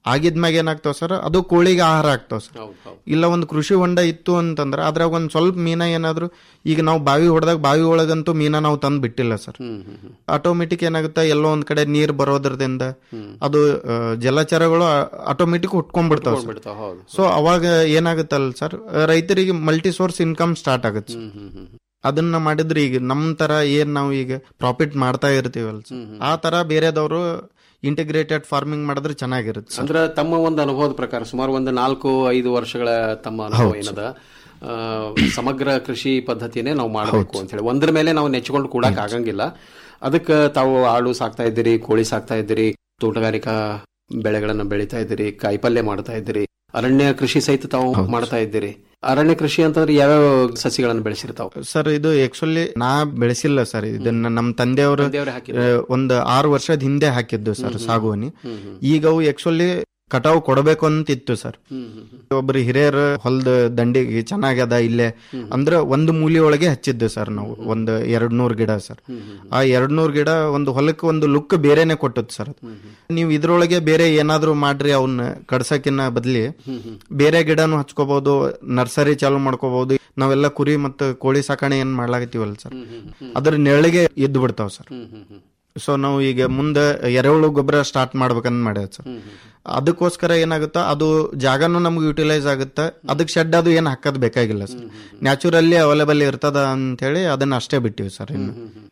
ಆಗಿದ್ಮ್ಯಾಗ ಏನಾಗ್ತಾವ ಸರ್ ಅದು ಕೋಳಿಗೆ ಆಹಾರ ಆಗ್ತಾವ ಸರ್ ಹೌದು ಹೌದು ಇಲ್ಲ ಒಂದು ಕೃಷಿ ಹೊಂಡ ಇತ್ತು ಅಂತಂದ್ರೆ ಅದ್ರಾಗ ಒಂದ್ ಸ್ವಲ್ಪ ಮೀನ ಏನಾದ್ರು ಈಗ ನಾವು ಬಾವಿ ಹೊಡೆದಾಗ ಬಾವಿ ಒಳಗಂತೂ ಮೀನ ನಾವು ತಂದು ಬಿಟ್ಟಿಲ್ಲ ಸರ್ ಹ್ಮ್ ಹ್ಮ್ ಹ್ಮ್ ಆಟೋಮೆಟಿಕ್ ಏನಾಗುತ್ತೆ ಎಲ್ಲೋ ಒಂದ್ ಕಡೆ ನೀರ್ ಬರೋದ್ರದಿಂದ ಅದು ಆ, ಜಲಚರಗಳು ಆಟೋಮೆಟಿಕ್ ಹುಟ್ಕೊಂಡ್ಬಿಡ್ತಾವ ಸರ್ ಬಿಡ್ತಾವ ಹೌದು ಸೊ ಅವಾಗ ಏನಾಗುತ್ತಲ್ಲ ಸರ್ ರೈತರಿಗೆ ಮಲ್ಟಿ ಸೋರ್ಸ್ ಇನ್ಕಮ್ ಸ್ಟಾರ್ಟ್ ಆಗುತ್ತೆ ಸರ್ ಹ್ಮ್ ಹ್ಮ್ ಹ್ಮ್ ಅದನ್ನ ಮಾಡಿದ್ರೆ ಈಗ ನಮ್ ತರ ಏನ್ ನಾವು ಈಗ ಪ್ರಾಫಿಟ್ ಮಾಡ್ತಾ ಇರ್ತೀವಲ್ಲ ಸರ್ ಆ ತರ ಬೇರೆದವರು ಇಂಟಿಗ್ರೇಟೆಡ್ ಫಾರ್ಮಿಂಗ್ ಮಾಡಿದ್ರೆ ಚೆನ್ನಾಗಿರುತ್ತೆ ಸರ್ ಅಂದ್ರೆ ತಮ್ಮ ಒಂದು ಅನುಭವದ ಪ್ರಕಾರ ಸುಮಾರು ಒಂದು ನಾಲ್ಕು ಐದು ವರ್ಷಗಳ ತಮ್ಮ ಅನುಭವ ಏನದ ಆ, ಸಮಗ್ರ ಕೃಷಿ ಪದ್ಧತಿನೇ ನಾವು ಮಾಡಬೇಕು ಅಂತ ಹೇಳಿ ಒಂದ್ರ ಮೇಲೆ ನಾವು ನೆಚ್ಕೊಂಡು ಕೂಡಕ್ ಆಗಂಗಿಲ್ಲ ಅದಕ್ಕೆ ತಾವು ಆಳು ಸಾಕ್ತಾ ಇದ್ದೀರಿ ಕೋಳಿ ಸಾಕ್ತಾ ಇದ್ದೀರಿ ತೋಟಗಾರಿಕಾ ಬೆಳೆಗಳನ್ನ ಬೆಳಿತಾ ಇದ್ದೀರಿ ಕಾಯಿಪಲ್ಯ ಮಾಡ್ತಾ ಇದ್ದೀರಿ ಅರಣ್ಯ ಕೃಷಿ ಸಹಿತ ತಾವು ಮಾಡ್ತಾ ಇದ್ದೀರಿ ಅರಣ್ಯ ಕೃಷಿ ಅಂತಂದ್ರೆ ಯಾವ್ಯಾವ ಸಸಿಗಳನ್ನು ಬೆಳೆಸಿರ್ತಾವ ಸರ್ ಇದು ಆಕ್ಚುಲಿ ನಾ ಬೆಳೆಸಿಲ್ಲ ಸರ್ ಇದನ್ನ ನಮ್ಮ ತಂದೆಯವರು ತಂದೆಯವರೇ ಹಾಕಿದ್ರು. ಆ, ಒಂದು ಆರು ವರ್ಷದ ಹಿಂದೆ ಹಾಕಿದ್ದು ಸರ್ ಸಾಗುವನಿ ಈಗ ಅವು ಆಕ್ಚುಲಿ ಕಟಾವು ಕೊಡಬೇಕು ಅಂತ ಇತ್ತು ಸರ್ ಒಬ್ರು ಹಿರಿಯರು ಹೊಲದ ದಂಡಿಗೆ ಚೆನ್ನಾಗದ ಇಲ್ಲೇ ಅಂದ್ರೆ ಒಂದು ಮೂಲಿ ಒಳಗೆ ಹಚ್ಚಿದ್ದು ಸರ್ ನಾವು ಒಂದು ಎರಡ್ ನೂರ್ ಗಿಡ ಸರ್ ಆ ಎರಡ್ ನೂರ್ ಗಿಡ ಒಂದು ಹೊಲಕ್ಕೆ ಒಂದು ಲುಕ್ ಬೇರೆನೆ ಕೊಟ್ಟದ್ ಸರ್ ಅದು. ನೀವು ಇದ್ರೊಳಗೆ ಬೇರೆ ಏನಾದ್ರೂ ಮಾಡ್ರಿ ಅವನ್ನ ಕಡ್ಸಕಿನ್ನ ಬದ್ಲಿ ಬೇರೆ ಗಿಡನು ಹಚ್ಕೋಬಹುದು ನರ್ಸರಿ ಚಾಲು ಮಾಡ್ಕೋಬಹುದು ನಾವೆಲ್ಲ ಕುರಿ ಮತ್ತು ಕೋಳಿ ಸಾಕಣೆ ಏನ್ ಮಾಡ್ಲಾಗತ್ತೀವಲ್ಲ ಸರ್ ಅದ್ರ ನೆರಳಿಗೆ ಎದ್ದು ಬಿಡ್ತಾವ ಸರ್ ಸೊ ನಾವು ಈಗ ಮುಂದೆ ಎರೆಹುಳು ಗೊಬ್ಬರ ಸ್ಟಾರ್ಟ್ ಮಾಡ್ಬೇಕಂತ ಮಾಡ್ಯಾವ ಸರ್ ಅದಕ್ಕೋಸ್ಕರ ಏನಾಗುತ್ತೋ ಅದು ಜಾಗನೂ ನಮ್ಗೆ ಯುಟಿಲೈಸ್ ಆಗುತ್ತೆ ಅದಕ್ಕೆ ಶೆಡ್ ಅದು ಏನು ಹಾಕೋದ್ ಬೇಕಾಗಿಲ್ಲ ಸರ್ ನ್ಯಾಚುರಲಿ ಅವೈಲೇಬಲ್ ಇರ್ತದ ಅಂತ ಹೇಳಿ ಅದನ್ನ ಅಷ್ಟೇ ಬಿಟ್ಟಿವಿ ಸರ್ ಇನ್ನು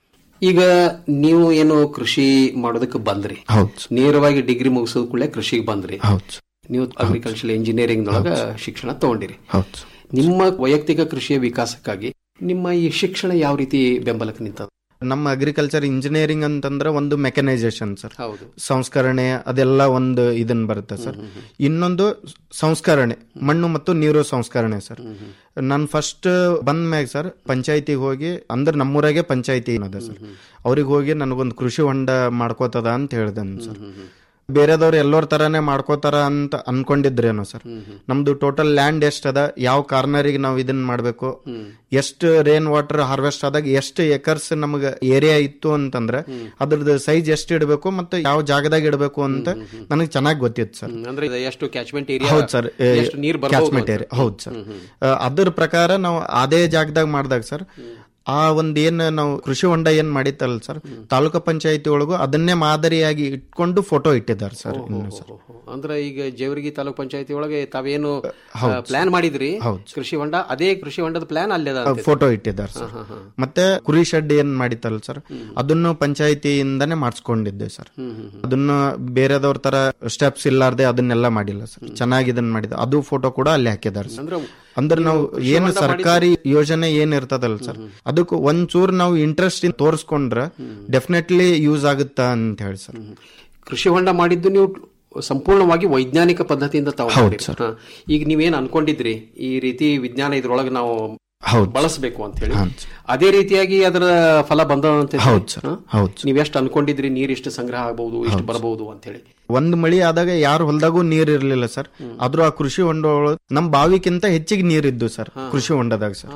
ಈಗ ನೀವು ಏನು ಕೃಷಿ ಮಾಡೋದಕ್ಕೆ ಬಂದ್ರಿ ಹೌದು ನೇರವಾಗಿ ಡಿಗ್ರಿ ಮುಗಿಸೋದ್ ಕೂಡಲೇ ಕೃಷಿಗೆ ಬಂದ್ರಿ ಹೌದು ನೀವು ಅಗ್ರಿಕಲ್ಚರ್ ಇಂಜಿನಿಯರಿಂಗ್ ನೊಳಗ ಶಿಕ್ಷಣ ತಗೊಂಡಿರಿ ಹೌದು ನಿಮ್ಮ ವೈಯಕ್ತಿಕ ಕೃಷಿಯ ವಿಕಾಸಕ್ಕಾಗಿ ನಿಮ್ಮ ಈ ಶಿಕ್ಷಣ ಯಾವ ರೀತಿ ಬೆಂಬಲಕ್ಕೆ ನಿಂತದ ನಮ್ಮ ಅಗ್ರಿಕಲ್ಚರ್ ಇಂಜಿನಿಯರಿಂಗ್ ಅಂತಂದ್ರೆ ಒಂದು ಮೆಕನೈಸೇಷನ್ ಸರ್ ಹೌದು ಸಂಸ್ಕರಣೆ ಅದೆಲ್ಲ ಒಂದು ಇದನ್ ಬರುತ್ತೆ ಸರ್ ಇನ್ನೊಂದು ಸಂಸ್ಕರಣೆ ಮಣ್ಣು ಮತ್ತು ನೀರು ಸಂಸ್ಕರಣೆ ಸರ್ ನಾನು ಫಸ್ಟ್ ಬಂದ ಮ್ಯಾಗ ಸರ್ ಪಂಚಾಯತಿಗೆ ಹೋಗಿ ಅಂದ್ರೆ ನಮ್ಮೂರಾಗೆ ಪಂಚಾಯತಿ ಏನದ ಸರ್ ಅವ್ರಿಗೆ ಹೋಗಿ ನನಗೊಂದು ಕೃಷಿ ಹೊಂಡ ಮಾಡ್ಕೋತದ ಅಂತ ಹೇಳ್ದನ್ ಸರ್ ಬೇರೆದವ್ರು ಎಲ್ಲೋರ್ ತರಾನೇ ಮಾಡ್ಕೋತಾರ ಅಂತ ಅನ್ಕೊಂಡಿದ್ರೇನೋ ಸರ್ ನಮ್ದು ಟೋಟಲ್ ಲ್ಯಾಂಡ್ ಎಷ್ಟದ ಯಾವ ಕಾರ್ನರಿಗೆ ನಾವು ಇದನ್ನ ಮಾಡ್ಬೇಕು ಎಷ್ಟು ರೇನ್ ವಾಟರ್ ಹಾರ್ವೆಸ್ಟ್ ಆದಾಗ ಎಷ್ಟು ಎಕರ್ಸ್ ನಮ್ಗೆ ಏರಿಯಾ ಇತ್ತು ಅಂತಂದ್ರೆ ಅದ್ರದ್ದು ಸೈಜ್ ಎಷ್ಟು ಇಡಬೇಕು ಮತ್ತೆ ಯಾವ ಜಾಗದಾಗ ಇಡಬೇಕು ಅಂತ ನನಗೆ ಚೆನ್ನಾಗಿ ಗೊತ್ತಿತ್ತು ಸರ್ ಅಂದ್ರೆ ಇದು ಎಷ್ಟು ಕ್ಯಾಚ್ಮೆಂಟ್ ಏರಿಯಾ ಹೌದು ಸರ್ ಎಷ್ಟು ನೀರ್ ಕ್ಯಾಚ್ಮೆಂಟ್ ಏರಿಯಾ ಹೌದು ಸರ್ ಅದ್ರ ಪ್ರಕಾರ ನಾವು ಅದೇ ಜಾಗದಾಗ ಮಾಡಿದಾಗ ಸರ್ ಆ ಒಂದ್ ಏನ್ ನಾವು ಕೃಷಿ ಹೊಂಡ ಏನ್ ಮಾಡಿತ್ತಲ್ಲ ಸರ್ ತಾಲೂಕು ಪಂಚಾಯತಿ ಒಳಗು ಅದನ್ನೇ ಮಾದರಿಯಾಗಿ ಇಟ್ಕೊಂಡು ಫೋಟೋ ಇಟ್ಟಿದ್ದಾರೆ ಸರ್ ಇನ್ನು ಸರ್ ಅಂದ್ರೆ ಈಗ ಜೇವರ್ಗಿ ತಾಲೂಕ್ ಪಂಚಾಯತಿ ಒಳಗೆ ತಾವೇನು ಪ್ಲಾನ್ ಮಾಡಿದ್ರಿ ಕೃಷಿ ಹೊಂಡ ಅದೇ ಕೃಷಿ ಹೊಂಡದ ಪ್ಲಾನ್ ಅಲ್ಲೇ ಅದ ಅಂತ ಫೋಟೋ ಇಟ್ಟಿದ್ದಾರೆ ಸರ್ ಮತ್ತೆ ಕುರಿ ಶೆಡ್ ಏನ್ ಮಾಡಿತ್ತಲ್ಲ ಸರ್ ಅದನ್ನು ಪಂಚಾಯತಿಯಿಂದಾನೇ ಮಾಡಿಸ್ಕೊಂಡಿದ್ದೆ ಸರ್ ಅದನ್ನು ಬೇರೆದವ್ರ ತರ ಸ್ಟೆಪ್ಸ್ ಇಲ್ಲಾರ್ದೆ ಅದನ್ನೆಲ್ಲ ಮಾಡಿಲ್ಲ ಸರ್ ಚೆನ್ನಾಗಿ ಇದನ್ನ ಮಾಡಿದ ಅದು ಫೋಟೋ ಕೂಡ ಅಲ್ಲಿ ಹಾಕಿದ್ದಾರೆ ಸರ್ ಅಂದ್ರೆ ಅಂದ್ರೆ ನಾವು ಏನು ಸರ್ಕಾರಿ ಯೋಜನೆ ಏನ್ ಇರ್ತದಲ್ಲ ಸರ್ ಅದಕ್ಕೆ ಒಂಚೂರು ನಾವು ಇಂಟ್ರೆಸ್ಟ್ ತೋರಿಸ್ಕೊಂಡ್ರೆ ಡೆಫಿನೆಟ್ಲಿ ಯೂಸ್ ಆಗುತ್ತಾ ಅಂತ ಹೇಳಿ ಸರ್ ಕೃಷಿ ಹೊಂಡ ಮಾಡಿದ್ದು ನೀವು ಸಂಪೂರ್ಣವಾಗಿ ವೈಜ್ಞಾನಿಕ ಪದ್ಧತಿಯಿಂದ ತಾವು ಹೌದು ಮಾಡಿರಿ. ಸರ್. ಹಾ. ಈಗ ನೀವೇನ್ ಅನ್ಕೊಂಡಿದ್ರಿ ಈ ರೀತಿ ವಿಜ್ಞಾನ ಇದ್ರೊಳಗೆ ನಾವು ಹೌದು. ಬಳಸಬೇಕು ಅಂತ ಹೇಳಿ ಹಾಂ ಅದೇ ರೀತಿಯಾಗಿ ಅದರ ಫಲ ಬಂದ ಅಂತ ಹೇಳಿ? ಹೌದು ಸರ್ ಹಾ? ಹೌದು ನೀವ್ ಎಷ್ಟು ಅನ್ಕೊಂಡಿದ್ರಿ ನೀರ್ ಎಷ್ಟು ಸಂಗ್ರಹ ಆಗಬಹುದು ಎಷ್ಟು ಬರಬಹುದು ಅಂತ ಹೇಳಿ ಒಂದ್ ಮಳಿ ಆದಾಗ ಯಾರು ಹೊಲದಾಗೂ ನೀರ್ ಇರ್ಲಿಲ್ಲ ಸರ್ ಆದ್ರೂ ಆ ಕೃಷಿ ಹೊಂಡ ಒಳಗ್ ನಮ್ ಬಾವಿಕ್ಕಿಂತ ಹೆಚ್ಚಿಗೆ ನೀರ್ ಇದ್ದು ಸರ್ ಕೃಷಿ ಹೊಂಡದಾಗ ಸರ್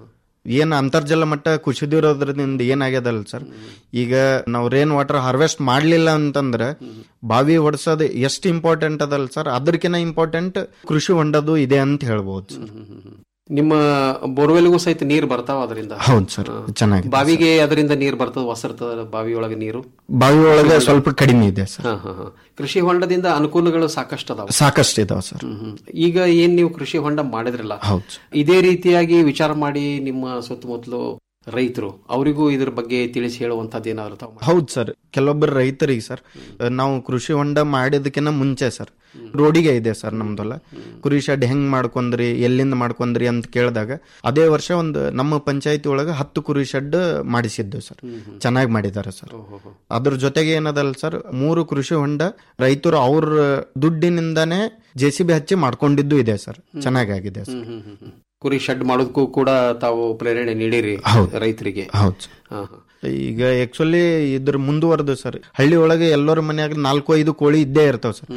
ಏನ್ ಅಂತರ್ಜಲ ಮಟ್ಟ ಕುಸಿದಿರೋದ್ರಿಂದ ಏನಾಗ್ಯದಲ್ಲ ಸರ್ ಈಗ ನಾವು ರೇನ್ ವಾಟರ್ ಹಾರ್ವೆಸ್ಟ್ ಮಾಡ್ಲಿಲ್ಲ ಅಂತಂದ್ರೆ ಬಾವಿ ಹೊಡ್ಸೋದು ಎಷ್ಟು ಇಂಪಾರ್ಟೆಂಟ್ ಅದಲ್ಲ ಸರ್ ಅದಕ್ಕಿಂತ ಇಂಪಾರ್ಟೆಂಟ್ ಕೃಷಿ ಹೊಂಡದು ಇದೆ ಅಂತ ಹೇಳ್ಬೋದು ಸರ್ ನಿಮ್ಮ ಬೋರ್ವೆಲ್ಗೂ ಸಹಿತ ನೀರ್ ಬರ್ತಾವ ಅದರಿಂದ ಹೌದು ಸರ್ ಚೆನ್ನಾಗಿ ಬಾವಿಗೆ ಅದರಿಂದ ನೀರ್ ಬರ್ತದ ಒಸರ್ತದ ಬಾವಿ ಒಳಗೆ ನೀರು ಬಾವಿ ಒಳಗೆ ಸ್ವಲ್ಪ ಕಡಿಮೆ ಇದೆ ಸರ್ ಹಾ, ಹಾ, ಹಾ. ಕೃಷಿ ಹೊಂಡದಿಂದ ಅನುಕೂಲಗಳು ಸಾಕಷ್ಟು ಅದಾವ ಸಾಕಷ್ಟು ಇದಾವ ಸರ್ ಈಗ ಏನ್ ನೀವು ಕೃಷಿ ಹೊಂಡ ಮಾಡಿದ್ರಲ್ಲ ಹೌದು ಇದೇ ರೀತಿಯಾಗಿ ವಿಚಾರ ಮಾಡಿ ನಿಮ್ಮ ಸುತ್ತಮುತ್ತಲು ರೈತರು ಅವರಿಗೂ ಇದ್ರ ಬಗ್ಗೆ ತಿಳಿಸಿ ಹೇಳುವಂತದ್ದು ಏನಾದ್ರು ತಾವು ಮಾಡಿ- ಹೌದು ಸರ್ ಕೆಲವೊಬ್ಬರು ರೈತರಿಗೆ ಸರ್ ನಾವು ಕೃಷಿ ಹೊಂಡ ಮಾಡಿದಕ್ಕಿಂತ ಮುಂಚೆ ಸರ್ ರೋಡಿಗೆ ಇದೆ ಸರ್ ನಮ್ದೆಲ್ಲ ಕುರಿ ಶೆಡ್ ಹೆಂಗ್ ಮಾಡ್ಕೊಂಡ್ರಿ ಎಲ್ಲಿಂದ ಮಾಡ್ಕೊಂಡ್ರಿ ಅಂತ ಕೇಳಿದಾಗ ಅದೇ ವರ್ಷ ಒಂದು ನಮ್ಮ ಪಂಚಾಯತಿ ಒಳಗೆ ಹತ್ತು ಕುರಿ ಶೆಡ್ ಮಾಡಿಸಿದ್ದು ಸರ್ ಚೆನ್ನಾಗಿ ಮಾಡಿದ್ದಾರೆ ಸರ್ ಅದ್ರ ಜೊತೆಗೆ ಏನದಲ್ಲ ಸರ್ ಮೂರು ಕೃಷಿ ಹೊಂಡ ರೈತರು ಅವ್ರ ದುಡ್ಡಿನಿಂದಾನೇ ಜೆ ಸಿ ಬಿ ಹಚ್ಚಿ ಮಾಡ್ಕೊಂಡಿದ್ದು ಇದೆ ಸರ್ ಚೆನ್ನಾಗಾಗಿದೆ ಸರ್ ಹ್ಮ್, ಹ್ಮ್, ಹ್ಮ್, ಹ್ಮ್. ಕುರಿ ಶೆಡ್ ಮಾಡೋದಕ್ಕೂ ಕೂಡ ತಾವು ಪ್ರೇರಣೆ ನೀಡಿರಿ ರೈತರಿಗೆ ಹೌದು ಹಾ, ಹಾ. ಈಗ ಆಕ್ಚುಲಿ ಇದ್ರ ಮುಂದುವರೆದು ಸರ್ ಹಳ್ಳಿ ಒಳಗೆ ಎಲ್ಲರ ಮನ್ಯಾಗ ನಾಲ್ಕು ಐದು ಕೋಳಿ ಇದ್ದೇ ಇರ್ತಾವ ಸರ್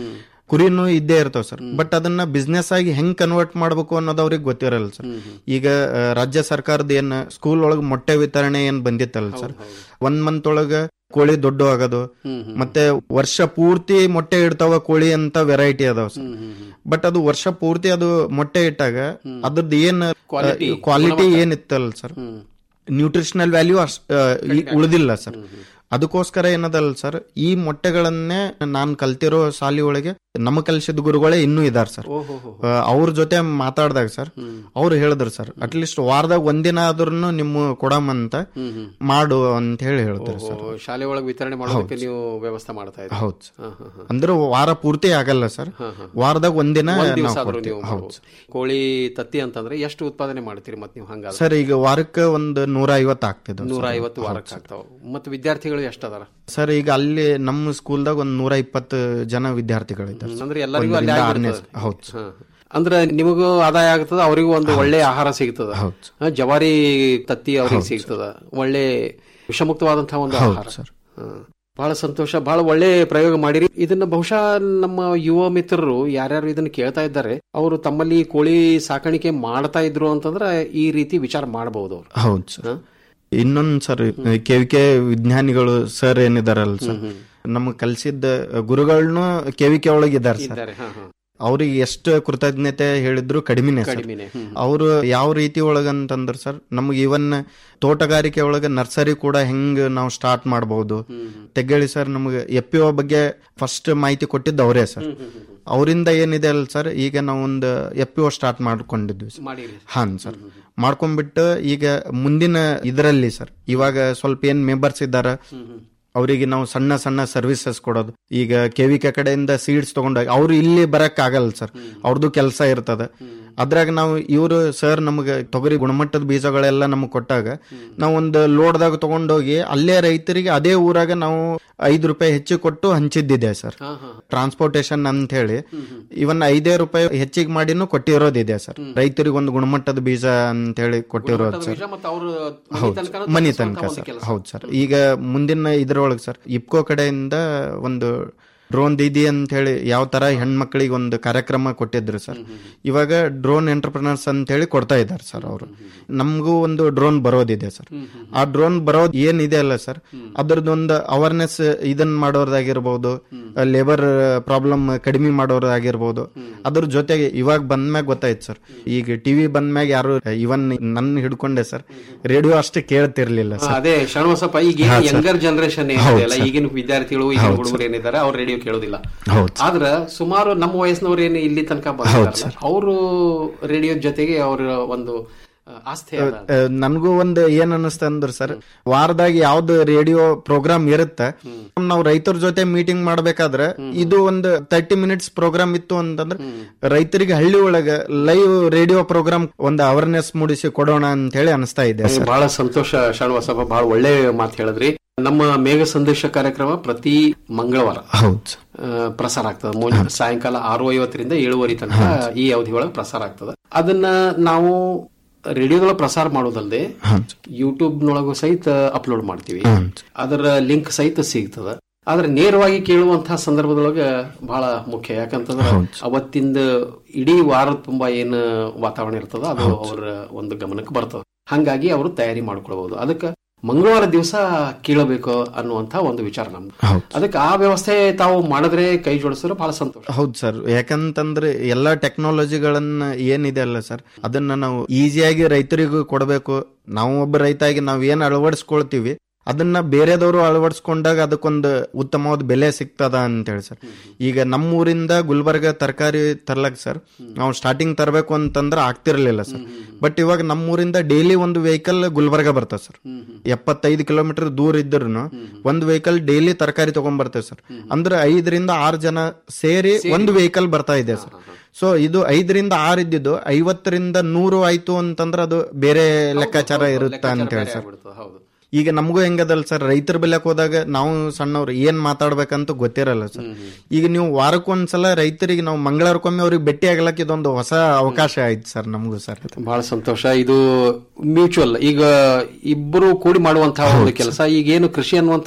ಕುರಿನೂ ಇದ್ದೇ ಇರ್ತಾವ ಸರ್ ಬಟ್ ಅದನ್ನ ಬಿಸ್ನೆಸ್ ಆಗಿ ಹೆಂಗ್ ಕನ್ವರ್ಟ್ ಮಾಡ್ಬೇಕು ಅನ್ನೋದು ಅವ್ರಿಗೆ ಗೊತ್ತಿರಲ್ಲ ಸರ್ ಈಗ ಆ, ರಾಜ್ಯ ಸರ್ಕಾರದ ಏನ್ ಸ್ಕೂಲ್ ಒಳಗ ಮೊಟ್ಟೆ ವಿತರಣೆ ಏನ್ ಬಂದಿತ್ತಲ್ಲ ಸರ್ ಒಂದ್ ಮಂತ್ ಒಳಗ ಕೋಳಿ ದೊಡ್ಡ ಆಗೋದು ಮತ್ತೆ ವರ್ಷ ಪೂರ್ತಿ ಮೊಟ್ಟೆ ಇಡ್ತಾವ ಕೋಳಿ ಅಂತ ವೆರೈಟಿ ಅದಾವ ಸರ್ ಬಟ್ ಅದು ವರ್ಷ ಪೂರ್ತಿ ಅದು ಮೊಟ್ಟೆ ಇಟ್ಟಾಗ ಅದ್ರದ್ದು ಏನ್ Quality, ಕ್ವಾಲಿಟಿ ಏನಿತ್ತಲ್ಲ ಸರ್ ನ್ಯೂಟ್ರಿಷನಲ್ ವ್ಯಾಲ್ಯೂ ಉಳಿದಿಲ್ಲ ಸರ್ ಅದಕ್ಕೋಸ್ಕರ ಏನದಲ್ಲ ಸರ್ ಈ ಮೊಟ್ಟೆಗಳನ್ನೇ ನಾನ್ ಕಲ್ತಿರೋ ಶಾಲಿ ಒಳಗೆ ನಮ್ಮ ಕಲಿಸಿದ ಗುರುಗಳೇ ಇನ್ನೂ ಇದಾರ ಸರ್ ಆ, ಅವ್ರ ಜೊತೆ ಮಾತಾಡ್ದಾಗ ಸರ್ ಅವ್ರು ಹೇಳಿದ್ರು ಸರ್ ಅಟ್ಲೀಸ್ಟ್ ವಾರದಾಗ ಒಂದಿನ ಆದ್ರೂ ನಿಮ್ಮ ಕೊಡಮಂತ ಮಾಡು ಅಂತ ಹೇಳಿ ಹೇಳ್ತಾರೆ ಸರ್ ಓ, ಶಾಲೆ ಒಳಗೆ ವಿತರಣೆ ಮಾಡೋದಕ್ಕೆ ನೀವು ವ್ಯವಸ್ಥೆ ಮಾಡ್ತಾ ಇದ್ದೀರಿ ಹೌದು ಸರ್. ಹಾ, ಹಾ, ಹಾ. ಅಂದ್ರೆ ವಾರ ಪೂರ್ತಿ ಆಗಲ್ಲ ಸರ್ ವಾರದಾಗ ಒಂದಿನ ಒಂದ್ ದಿವಸ ನಾವು ಆದ್ರೂ ಕೊಡ್ತೀವಿ. ನೀವು ಹೌದು ಮಾಡ್ಬೋದು. ಕೋಳಿ ತತ್ತಿ ಅಂತಂದ್ರೆ ಎಷ್ಟು ಉತ್ಪಾದನೆ ಮಾಡ್ತೀರಿ ಮತ್ತೆ ನೀವು ಹಂಗಾದ್ರೆ ಸರ್ ಈಗ ವಾರಕ್ಕೆ ಒಂದು ನೂರ ಐವತ್ತು ಆಗ್ತಿದೆ ನೂರ ಐವತ್ತು ವಾರಕ್ಕೆ ಆಗ್ತಾವ ಮತ್ತೆ ವಿದ್ಯಾರ್ಥಿಗಳು ಎಷ್ಟು ಅದಾರ ಸರ್ ಈಗ ಅಲ್ಲಿ ನಮ್ಮ ಸ್ಕೂಲ್ದಾಗ ಒಂದ್ ನೂರ ಇಪ್ಪತ್ತು ಜನ ವಿದ್ಯಾರ್ಥಿಗಳಿದ್ದಾರೆ ಸರ್. ಅಂದ್ರೆ ಎಲ್ಲರಿಗೂ ಅಲ್ಲಿ ಒಂದರಿಂದ ಆರನೇ ಆಗ್ಬಿಡ್ತದೆ. ಹೌದು ಸರ್. ಹಾ. ಅಂದ್ರೆ ನಿಮಗೂ ಆದಾಯ ಆಗ್ತದ ಅವರಿಗೂ ಒಂದು ಒಳ್ಳೆ ಆಹಾರ ಸಿಗ್ತದ ಹಾ, ಜವಾರಿ ತತ್ತಿ ಅವ್ರಿಗೆ ಸಿಗ್ತದ ಒಳ್ಳೆ ವಿಷಮುಕ್ತವಾದಂತಹ ಒಂದು ಹೌದು ಆಹಾರ ಸರ್. ಹಾ. ಬಹಳ ಸಂತೋಷ ಬಹಳ ಒಳ್ಳೆ ಪ್ರಯೋಗ ಮಾಡಿರಿ ಇದನ್ನ ಬಹುಶಃ ನಮ್ಮ ಯುವ ಮಿತ್ರರು ಯಾರ್ಯಾರು ಇದನ್ನ ಕೇಳ್ತಾ ಇದ್ದಾರೆ ಅವರು ತಮ್ಮಲ್ಲಿ ಕೋಳಿ ಸಾಕಾಣಿಕೆ ಮಾಡ್ತಾ ಇದ್ರು ಅಂತಂದ್ರೆ ಈ ರೀತಿ ವಿಚಾರ ಮಾಡಬಹುದು ಅವರು ಹೌದು ಸರ್ ಇನ್ನೊಂದ್ ಸರ್ ಕೆ ವಿ ಕೆ ವಿಜ್ಞಾನಿಗಳು ಸರ್ ಏನಿದಾರಲ್ಲ ಸರ್ ನಮ್ಗೆ ಕಲ್ಸಿದ್ದ ಗುರುಗಳನ್ನೂ ಕೆ ವಿ ಕೆ ಒಳಗಿದ್ದಾರೆ ಸರ್ ಇದ್ದಾರೆ ಹಾ ಹಾ ಅವ್ರಿಗೆ ಎಷ್ಟು ಕೃತಜ್ಞತೆ ಹೇಳಿದ್ರು ಕಡಿಮೆನೆ ಸರ್ ಕಡಿಮೆನೆ, ಹ್ಮ್. ಅವರು ಯಾವ ರೀತಿ ಒಳಗಂತಂದ್ರ ಸರ್ ನಮ್ಗೆ ಇವನ್ ತೋಟಗಾರಿಕೆ ಒಳಗ ನರ್ಸರಿ ಕೂಡ ಹೆಂಗ್ ನಾವು ಸ್ಟಾರ್ಟ್ ಮಾಡಬಹುದು ತೆಗ್ಗೇಳಿ ಸರ್ ನಮ್ಗೆ ಎಫ್ ಪಿ ಒ ಬಗ್ಗೆ ಫಸ್ಟ್ ಮಾಹಿತಿ ಕೊಟ್ಟಿದ್ದು ಅವರೇ ಸರ್ ಅವರಿಂದ ಏನಿದೆ ಅಲ್ಲ ಸರ್ ಈಗ ನಾವು ಒಂದು ಎಫ್ ಪಿ ಒ ಸ್ಟಾರ್ಟ್ ಮಾಡ್ಕೊಂಡಿದ್ವಿ ಸರ್ ಮಾಡಿರಿ ಹಾನ್ ಸರ್ ಮಾಡ್ಕೊಂಡ್ಬಿಟ್ಟು ಈಗ ಮುಂದಿನ ಇದರಲ್ಲಿ ಸರ್ ಇವಾಗ ಸ್ವಲ್ಪ ಏನ್ ಮೆಂಬರ್ಸ್ ಇದ್ದಾರ ಅವರಿಗೆ ನಾವು ಸಣ್ಣ ಸಣ್ಣ ಸರ್ವಿಸಸ್ ಕೊಡೋದು ಈಗ ಕೆವಿಕೆ ಕಡೆಯಿಂದ ಸೀಡ್ಸ್ ತಗೊಂಡೋಗಿ ಅವ್ರು ಇಲ್ಲಿ ಬರಕ್ ಆಗಲ್ಲ ಸರ್ ಅವ್ರದ್ದು ಕೆಲಸ ಇರ್ತದ ಅದ್ರಾಗ ನಾವು ಇವರು ಸರ್ ನಮಗೆ ತೊಗರಿ ಗುಣಮಟ್ಟದ ಬೀಜಗಳೆಲ್ಲ ನಮಗೆ ಕೊಟ್ಟಾಗ ನಾವು ಒಂದು ಲೋಡ್ದಾಗ ತಗೊಂಡೋಗಿ ಅಲ್ಲೇ ರೈತರಿಗೆ ಅದೇ ಊರಾಗ ನಾವು ಐದು ರೂಪಾಯಿ ಹೆಚ್ಚು ಕೊಟ್ಟು ಹಂಚಿದ್ದಿದೆ ಸರ್ ಟ್ರಾನ್ಸ್ಪೋರ್ಟೇಶನ್ ಅಂತ ಹೇಳಿ ಇವನ್ ಐದೇ ರೂಪಾಯಿ ಹೆಚ್ಚಿಗೆ ಮಾಡಿನೂ ಕೊಟ್ಟಿರೋದಿದೆ ಸರ್ ರೈತರಿಗೆ ಒಂದು ಗುಣಮಟ್ಟದ ಬೀಜ ಅಂತ ಹೇಳಿ ಕೊಟ್ಟಿರೋದು ಸರ್ ಮತ್ತೆ ಅವರು ಹೌದು ಮನಿ ತನಕ ಸರ್ ಹೌದು ಸರ್ ಈಗ ಮುಂದಿನ ಇದ್ರೊಳಗೆ ಸರ್ ಇಪ್ಕೋ ಕಡೆಯಿಂದ ಒಂದು ಡ್ರೋನ್ ದೀದಿ ಅಂತ ಹೇಳಿ ಯಾವ ತರ ಹೆಣ್ಮಕ್ಳಿಗೆ ಒಂದು ಕಾರ್ಯಕ್ರಮ ಕೊಟ್ಟಿದ್ರು ಸರ್ ಇವಾಗ ಡ್ರೋನ್ ಎಂಟರ್ಪ್ರಿನರ್ಸ್ ಅಂತ ಹೇಳಿ ಕೊಡ್ತಾ ಇದ್ದಾರೆ ಸರ್ ಅವರು ನಮಗೂ ಒಂದು ಡ್ರೋನ್ ಬರೋದಿದೆ ಸರ್ ಆ ಡ್ರೋನ್ ಬರೋದು ಏನಿದೆ ಅಲ್ಲ ಸರ್ ಅದ್ರದ್ದೊಂದು ಅವೇರ್ನೆಸ್ ಇದನ್ನ ಮಾಡೋದಾಗಿರ್ಬೋದು ಲೇಬರ್ ಪ್ರಾಬ್ಲಮ್ ಕಡಿಮೆ ಮಾಡೋದಾಗಿರ್ಬೋದು ಅದ್ರ ಜೊತೆಗೆ ಇವಾಗ ಬಂದ್ಮ್ಯಾಗ ಗೊತ್ತಾಯ್ತು ಸರ್ ಈಗ ಟಿವಿ ಬಂದ್ಮ್ಯಾಗ ಯಾರು ಇವನ್ ನನ್ನ ಹಿಡ್ಕೊಂಡೆ ಸರ್ ರೇಡಿಯೋ ಅಷ್ಟೇ ಕೇಳ್ತಿರ್ಲಿಲ್ಲ ಹಾ, ಸರ್ ಅದೇ ಶರಣಬಸಪ್ಪ ಈಗ ಹಾ, ಸರ್. ಯಂಗರ್ ಜನರೇಷನ್ ಹೌದು, ಏನಿದೆಯಲ್ಲ ಸರ್. ಈಗಿನ ವಿದ್ಯಾರ್ಥಿಗಳು ಈಗಿನ ಹೌದು, ಹುಡುಗರು ಏನಿದ್ದಾರೆ ಅವ್ರು ರೇಡಿಯೋ ಕೇಳೋದಿಲ್ಲ ಹೌದು, ಆದ್ರ ಸುಮಾರು ನಮ್ಮ ವಯಸ್ಸಿನವ್ರು ಏನು ಇಲ್ಲಿ ತನಕ ಬಂದಿದ್ದಾರಲ್ಲ ಅವರು ರೇಡಿಯೋ ಜೊತೆಗೆ ಅವರ ಒಂದು ಆ, ಆಸ್ಥೆ ಅದ ನನಗೂ ಒಂದು ಏನ್ ಅನಿಸ್ತ ಅಂದ್ರ ಸರ್ ವಾರದಾಗ ಯಾವ್ದು ರೇಡಿಯೋ ಪ್ರೋಗ್ರಾಮ್ ಇರುತ್ತೆ ನಾವು ರೈತರ ಜೊತೆ ಮೀಟಿಂಗ್ ಮಾಡ್ಬೇಕಾದ್ರೆ ಇದು ಒಂದು ತರ್ಟಿ ಮಿನಿಟ್ಸ್ ಪ್ರೋಗ್ರಾಮ್ ಇತ್ತು ಅಂತಂದ್ರೆ ರೈತರಿಗೆ ಹಳ್ಳಿ ಒಳಗ ಲೈವ್ ರೇಡಿಯೋ ಪ್ರೋಗ್ರಾಮ್ ಒಂದು ಅವೇರ್ನೆಸ್ ಮೂಡಿಸಿ ಕೊಡೋಣ ಅಂತ ಹೇಳಿ ಅನಿಸ್ತಾ ಇದೆ ಸರ್ ಬಹಳ ಸಂತೋಷ ಶರಣಬಸಪ್ಪ ಬಹಳ ಒಳ್ಳೆ ಮಾತು ಹೇಳಿದ್ರಿ ನಮ್ಮ ಮೇಘ ಸಂದೇಶ ಕಾರ್ಯಕ್ರಮ ಪ್ರತಿ ಮಂಗಳವಾರ ಹೌದು ಆ, ಪ್ರಸಾರ ಆಗ್ತದೆ ಮುಂಜಾನೆ ಸಾಯಂಕಾಲ ಆರು ಐವತ್ತರಿಂದ ಏಳುವರೆ ತನಕ ಈ ಅವಧಿ ಒಳಗೆ ಪ್ರಸಾರ ಆಗ್ತದೆ ಅದನ್ನ ನಾವು ರೇಡಿಯೋದೊಳಗೆ ಪ್ರಸಾರ ಮಾಡೋದಲ್ಲದೆ ಯೂಟ್ಯೂಬ್ ನೊಳಗೂ ಸಹಿತ ಅಪ್ಲೋಡ್ ಮಾಡ್ತೀವಿ ಅದರ ಲಿಂಕ್ ಸಹಿತ ಸಿಗ್ತದ ಆದ್ರೆ ನೇರವಾಗಿ ಕೇಳುವಂತಹ ಸಂದರ್ಭದೊಳಗ ಬಹಳ ಮುಖ್ಯ ಯಾಕಂತಂದ್ರೆ ಅವತ್ತಿಂದ ಇಡೀ ವಾರದ ತುಂಬಾ ಏನು ವಾತಾವರಣ ಇರ್ತದ ಅದು ಅವರ ಒಂದು ಗಮನಕ್ಕೆ ಬರ್ತದ ಹಂಗಾಗಿ ಅವರು ತಯಾರಿ ಮಾಡ್ಕೊಳ್ಬಹುದು ಅದಕ್ಕೆ ಮಂಗಳವಾರ ದಿವಸ ಕೇಳಬೇಕು ಅನ್ನುವಂತ ಒಂದು ವಿಚಾರ ನಮ್ದು ಅದಕ್ಕೆ ಆ ವ್ಯವಸ್ಥೆ ತಾವು ಮಾಡಿದ್ರೆ ಕೈ ಜೋಡಿಸಿದ್ರೆ ಬಹಳ ಸಂತೋಷ ಹೌದು ಸರ್ ಯಾಕಂತಂದ್ರೆ ಎಲ್ಲಾ ಟೆಕ್ನಾಲಜಿಗಳನ್ನ ಏನಿದೆ ಅಲ್ಲ ಸರ್ ಅದನ್ನ ನಾವು ಈಸಿಯಾಗಿ ರೈತರಿಗೂ ಕೊಡಬೇಕು ನಾವು ಒಬ್ಬ ರೈತಾಗಿ ನಾವ್ ಏನ್ ಅಳವಡಿಸ್ಕೊಳ್ತೀವಿ ಅದನ್ನ ಬೇರೆದವರು ಅಳವಡಿಸ್ಕೊಂಡಾಗ ಅದಕ್ಕೊಂದು ಉತ್ತಮವಾದ ಬೆಲೆ ಸಿಗ್ತದ ಅಂತ ಹೇಳಿ ಸರ್ ಈಗ ನಮ್ಮೂರಿಂದ ಗುಲ್ಬರ್ಗ ತರಕಾರಿ ತರ್ಲಕ್ ಸರ್ ನಾವು ಸ್ಟಾರ್ಟಿಂಗ್ ತರಬೇಕು ಅಂತಂದ್ರೆ ಆಗ್ತಿರ್ಲಿಲ್ಲ ಸರ್ ಬಟ್ ಇವಾಗ ನಮ್ಮೂರಿಂದ ಡೈಲಿ ಒಂದು ವೆಹಿಕಲ್ ಗುಲ್ಬರ್ಗ ಬರ್ತದೆ ಸರ್ ಎಪ್ಪತ್ತೈದು ಕಿಲೋಮೀಟರ್ ದೂರ ಇದ್ರು ಒಂದು ವೆಹಿಕಲ್ ಡೈಲಿ ತರಕಾರಿ ತಗೊಂಡ್ ಬರ್ತೇವೆ ಸರ್ ಅಂದ್ರೆ ಐದರಿಂದ ಆರು ಜನ ಸೇರಿ ಒಂದು ವೆಹಿಕಲ್ ಬರ್ತಾ ಇದೆ ಸರ್ ಸೊ ಇದು ಐದರಿಂದ ಆರು ಇದ್ದಿದ್ದು ಐವತ್ತರಿಂದ ನೂರು ಆಯ್ತು ಅಂತಂದ್ರೆ ಅದು ಬೇರೆ ಲೆಕ್ಕಾಚಾರ ಇರುತ್ತ ಅಂತ ಹೇಳಿ ಸರ್ ಹೌದು ಈಗ ನಮಗೂ ಹೆಂಗದಲ್ಲ ಸರ್ ರೈತರ ಬೆಲೆಕ್ ಹೋದಾಗ ನಾವು ಸಣ್ಣವ್ರು ಏನ್ ಮಾತಾಡ್ಬೇಕಂತ ಗೊತ್ತಿರಲ್ಲ ಸರ್ ಈಗ ನೀವು ವಾರಕ್ಕೊಂದ್ಸಲ ರೈತರಿಗೆ ನಾವು ಮಂಗಳವಾರಕ್ಕೊಮ್ಮೆ ಅವ್ರಿಗೆ ಭೇಟಿ ಆಗ್ಲಕ್ ಇದೊಂದು ಹೊಸ ಅವಕಾಶ ಆಯ್ತು ಸರ್ ನಮಗೂ ಸರ್ ಬಹಳ ಸಂತೋಷ ಇದು ಮ್ಯೂಚುವಲ್ ಈಗ ಇಬ್ಬರು ಕೂಡಿ ಮಾಡುವಂತಹ ಒಂದು ಕೆಲಸ ಈಗ ಏನು ಕೃಷಿ ಅನ್ನುವಂಥದ್ದು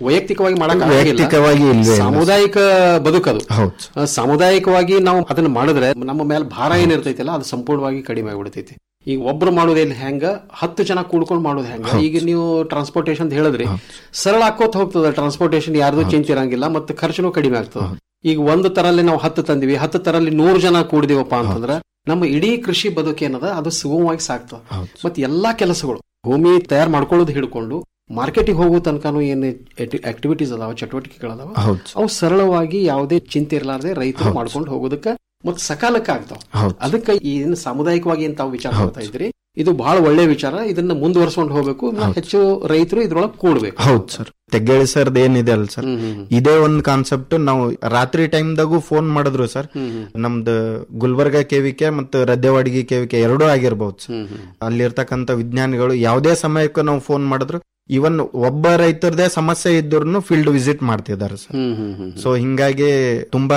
ವೈಯಕ್ತಿಕವಾಗಿ ಮಾಡಕ್ ವೈಯಕ್ತಿಕವಾಗಿ ಇಲ್ವೇ ಇಲ್ಲ. ಸಾಮುದಾಯಿಕ ಬದುಕದು ಹೌದು ಆ, ಸಾಮುದಾಯಿಕವಾಗಿ ನಾವು ಅದನ್ನ ಮಾಡಿದ್ರೆ ನಮ್ಮ ಮೇಲೆ ಭಾರ ಏನಿರ್ತೈತಿಲ್ಲ ಅದು ಸಂಪೂರ್ಣವಾಗಿ ಕಡಿಮೆ ಆಗ್ಬಿಡ್ತೈತಿ ಈಗ ಒಬ್ರು ಮಾಡೋದೇಲಿ ಹೆಂಗ ಹತ್ತು ಜನ ಕೂಡ್ಕೊಂಡು ಮಾಡೋದು ಹೆಂಗ ಈಗ ನೀವು ಟ್ರಾನ್ಸ್ಪೋರ್ಟೇಷನ್ ಹೇಳಿದ್ರಿ ಸರಳ ಹಾಕೋತ ಹೋಗ್ತದ ಟ್ರಾನ್ಸ್ಪೋರ್ಟೇಷನ್ ಯಾರ್ದು ಚಿಂತೆ ಇರಂಗಿಲ್ಲ ಮತ್ತೆ ಖರ್ಚುನು ಕಡಿಮೆ ಆಗ್ತದ ಈಗ ಒಂದು ತರಲ್ಲಿ ನಾವು ಹತ್ತು ತಂದಿವಿ ಹತ್ತು ತರಲ್ಲಿ ನೂರು ಜನ ಕೂಡಿದಿವಪ್ಪ ಅಂತಂದ್ರ ನಮ್ಮ ಇಡೀ ಕೃಷಿ ಬದುಕೇನದ ಅದು ಸುಗಮವಾಗಿ ಸಾಗ್ತದ ಮತ್ತೆ ಎಲ್ಲಾ ಕೆಲಸಗಳು ಭೂಮಿ ತಯಾರು ಮಾಡ್ಕೊಳ್ಳೋದು ಹಿಡ್ಕೊಂಡು ಮಾರ್ಕೆಟಿಗೆ ಹೋಗೋ ತನಕನು ಏನು ಆಕ್ಟಿವಿಟೀಸ್ ಅದಾವ ಚಟುವಟಿಕೆಗಳದಾವ ಹೌದು ಅವು ಸರಳವಾಗಿ ಯಾವುದೇ ಚಿಂತೆ ಇರಲಾರ್ದೆ ರೈತರು ಮಾಡ್ಕೊಂಡು ಹೋಗೋದಕ್ಕ ಮತ್ತೆ ಸಕಾಲಕ್ಕೆ ಆಗ್ತಾವ ಹೌದು. ಅದಕ್ಕೆ ಏನು ಸಾಮುದಾಯಿಕವಾಗಿ ಏನ್ ತಾವು ವಿಚಾರ ಮಾಡ್ತಾ ಇದ್ರಿ ಇದು ಬಹಳ ಒಳ್ಳೆ ವಿಚಾರ ಇದನ್ನ ಮುಂದುವರ್ಸ್ಕೊಂಡು ಹೋಗ್ಬೇಕು ಇನ್ನ ಹೆಚ್ಚು ರೈತರು ಇದ್ರೊಳಗೆ ಕೂಡ್ಬೇಕು ಹೌದು ಸರ್ ತೆಗ್ಗೇಳಿ ಸರ್ದ್ ಏನಿದೆ ಅಲ್ಲ ಸರ್ ಇದೇ ಒಂದ್ ಕಾನ್ಸೆಪ್ಟ್ ನಾವು ರಾತ್ರಿ ಟೈಮ್ದಾಗೂ ಫೋನ್ ಮಾಡಿದ್ರು ಸರ್ ನಮ್ದು ಗುಲ್ಬರ್ಗ ಕೇವಿಕೆ ಮತ್ತು ರದ್ದೆವಾಡಿಗೆ ಕೇವಿಕೆ ಎರಡೂ ಆಗಿರ್ಬಹುದು ಸರ್ ಅಲ್ಲಿರ್ತಕ್ಕಂಥ ವಿಜ್ಞಾನಿಗಳು ಯಾವುದೇ ಸಮಯಕ್ಕೂ ನಾವು ಫೋನ್ ಮಾಡಿದ್ರು ಇವನ್ ಒಬ್ಬ ರೈತರದೇ ಸಮಸ್ಯೆ ಇದ್ರು ಫೀಲ್ಡ್ ವಿಸಿಟ್ ಮಾಡ್ತಿದ್ದಾರೆ sir hmm hmm hmm so ಹಿಂಗಾಗಿ ತುಂಬಾ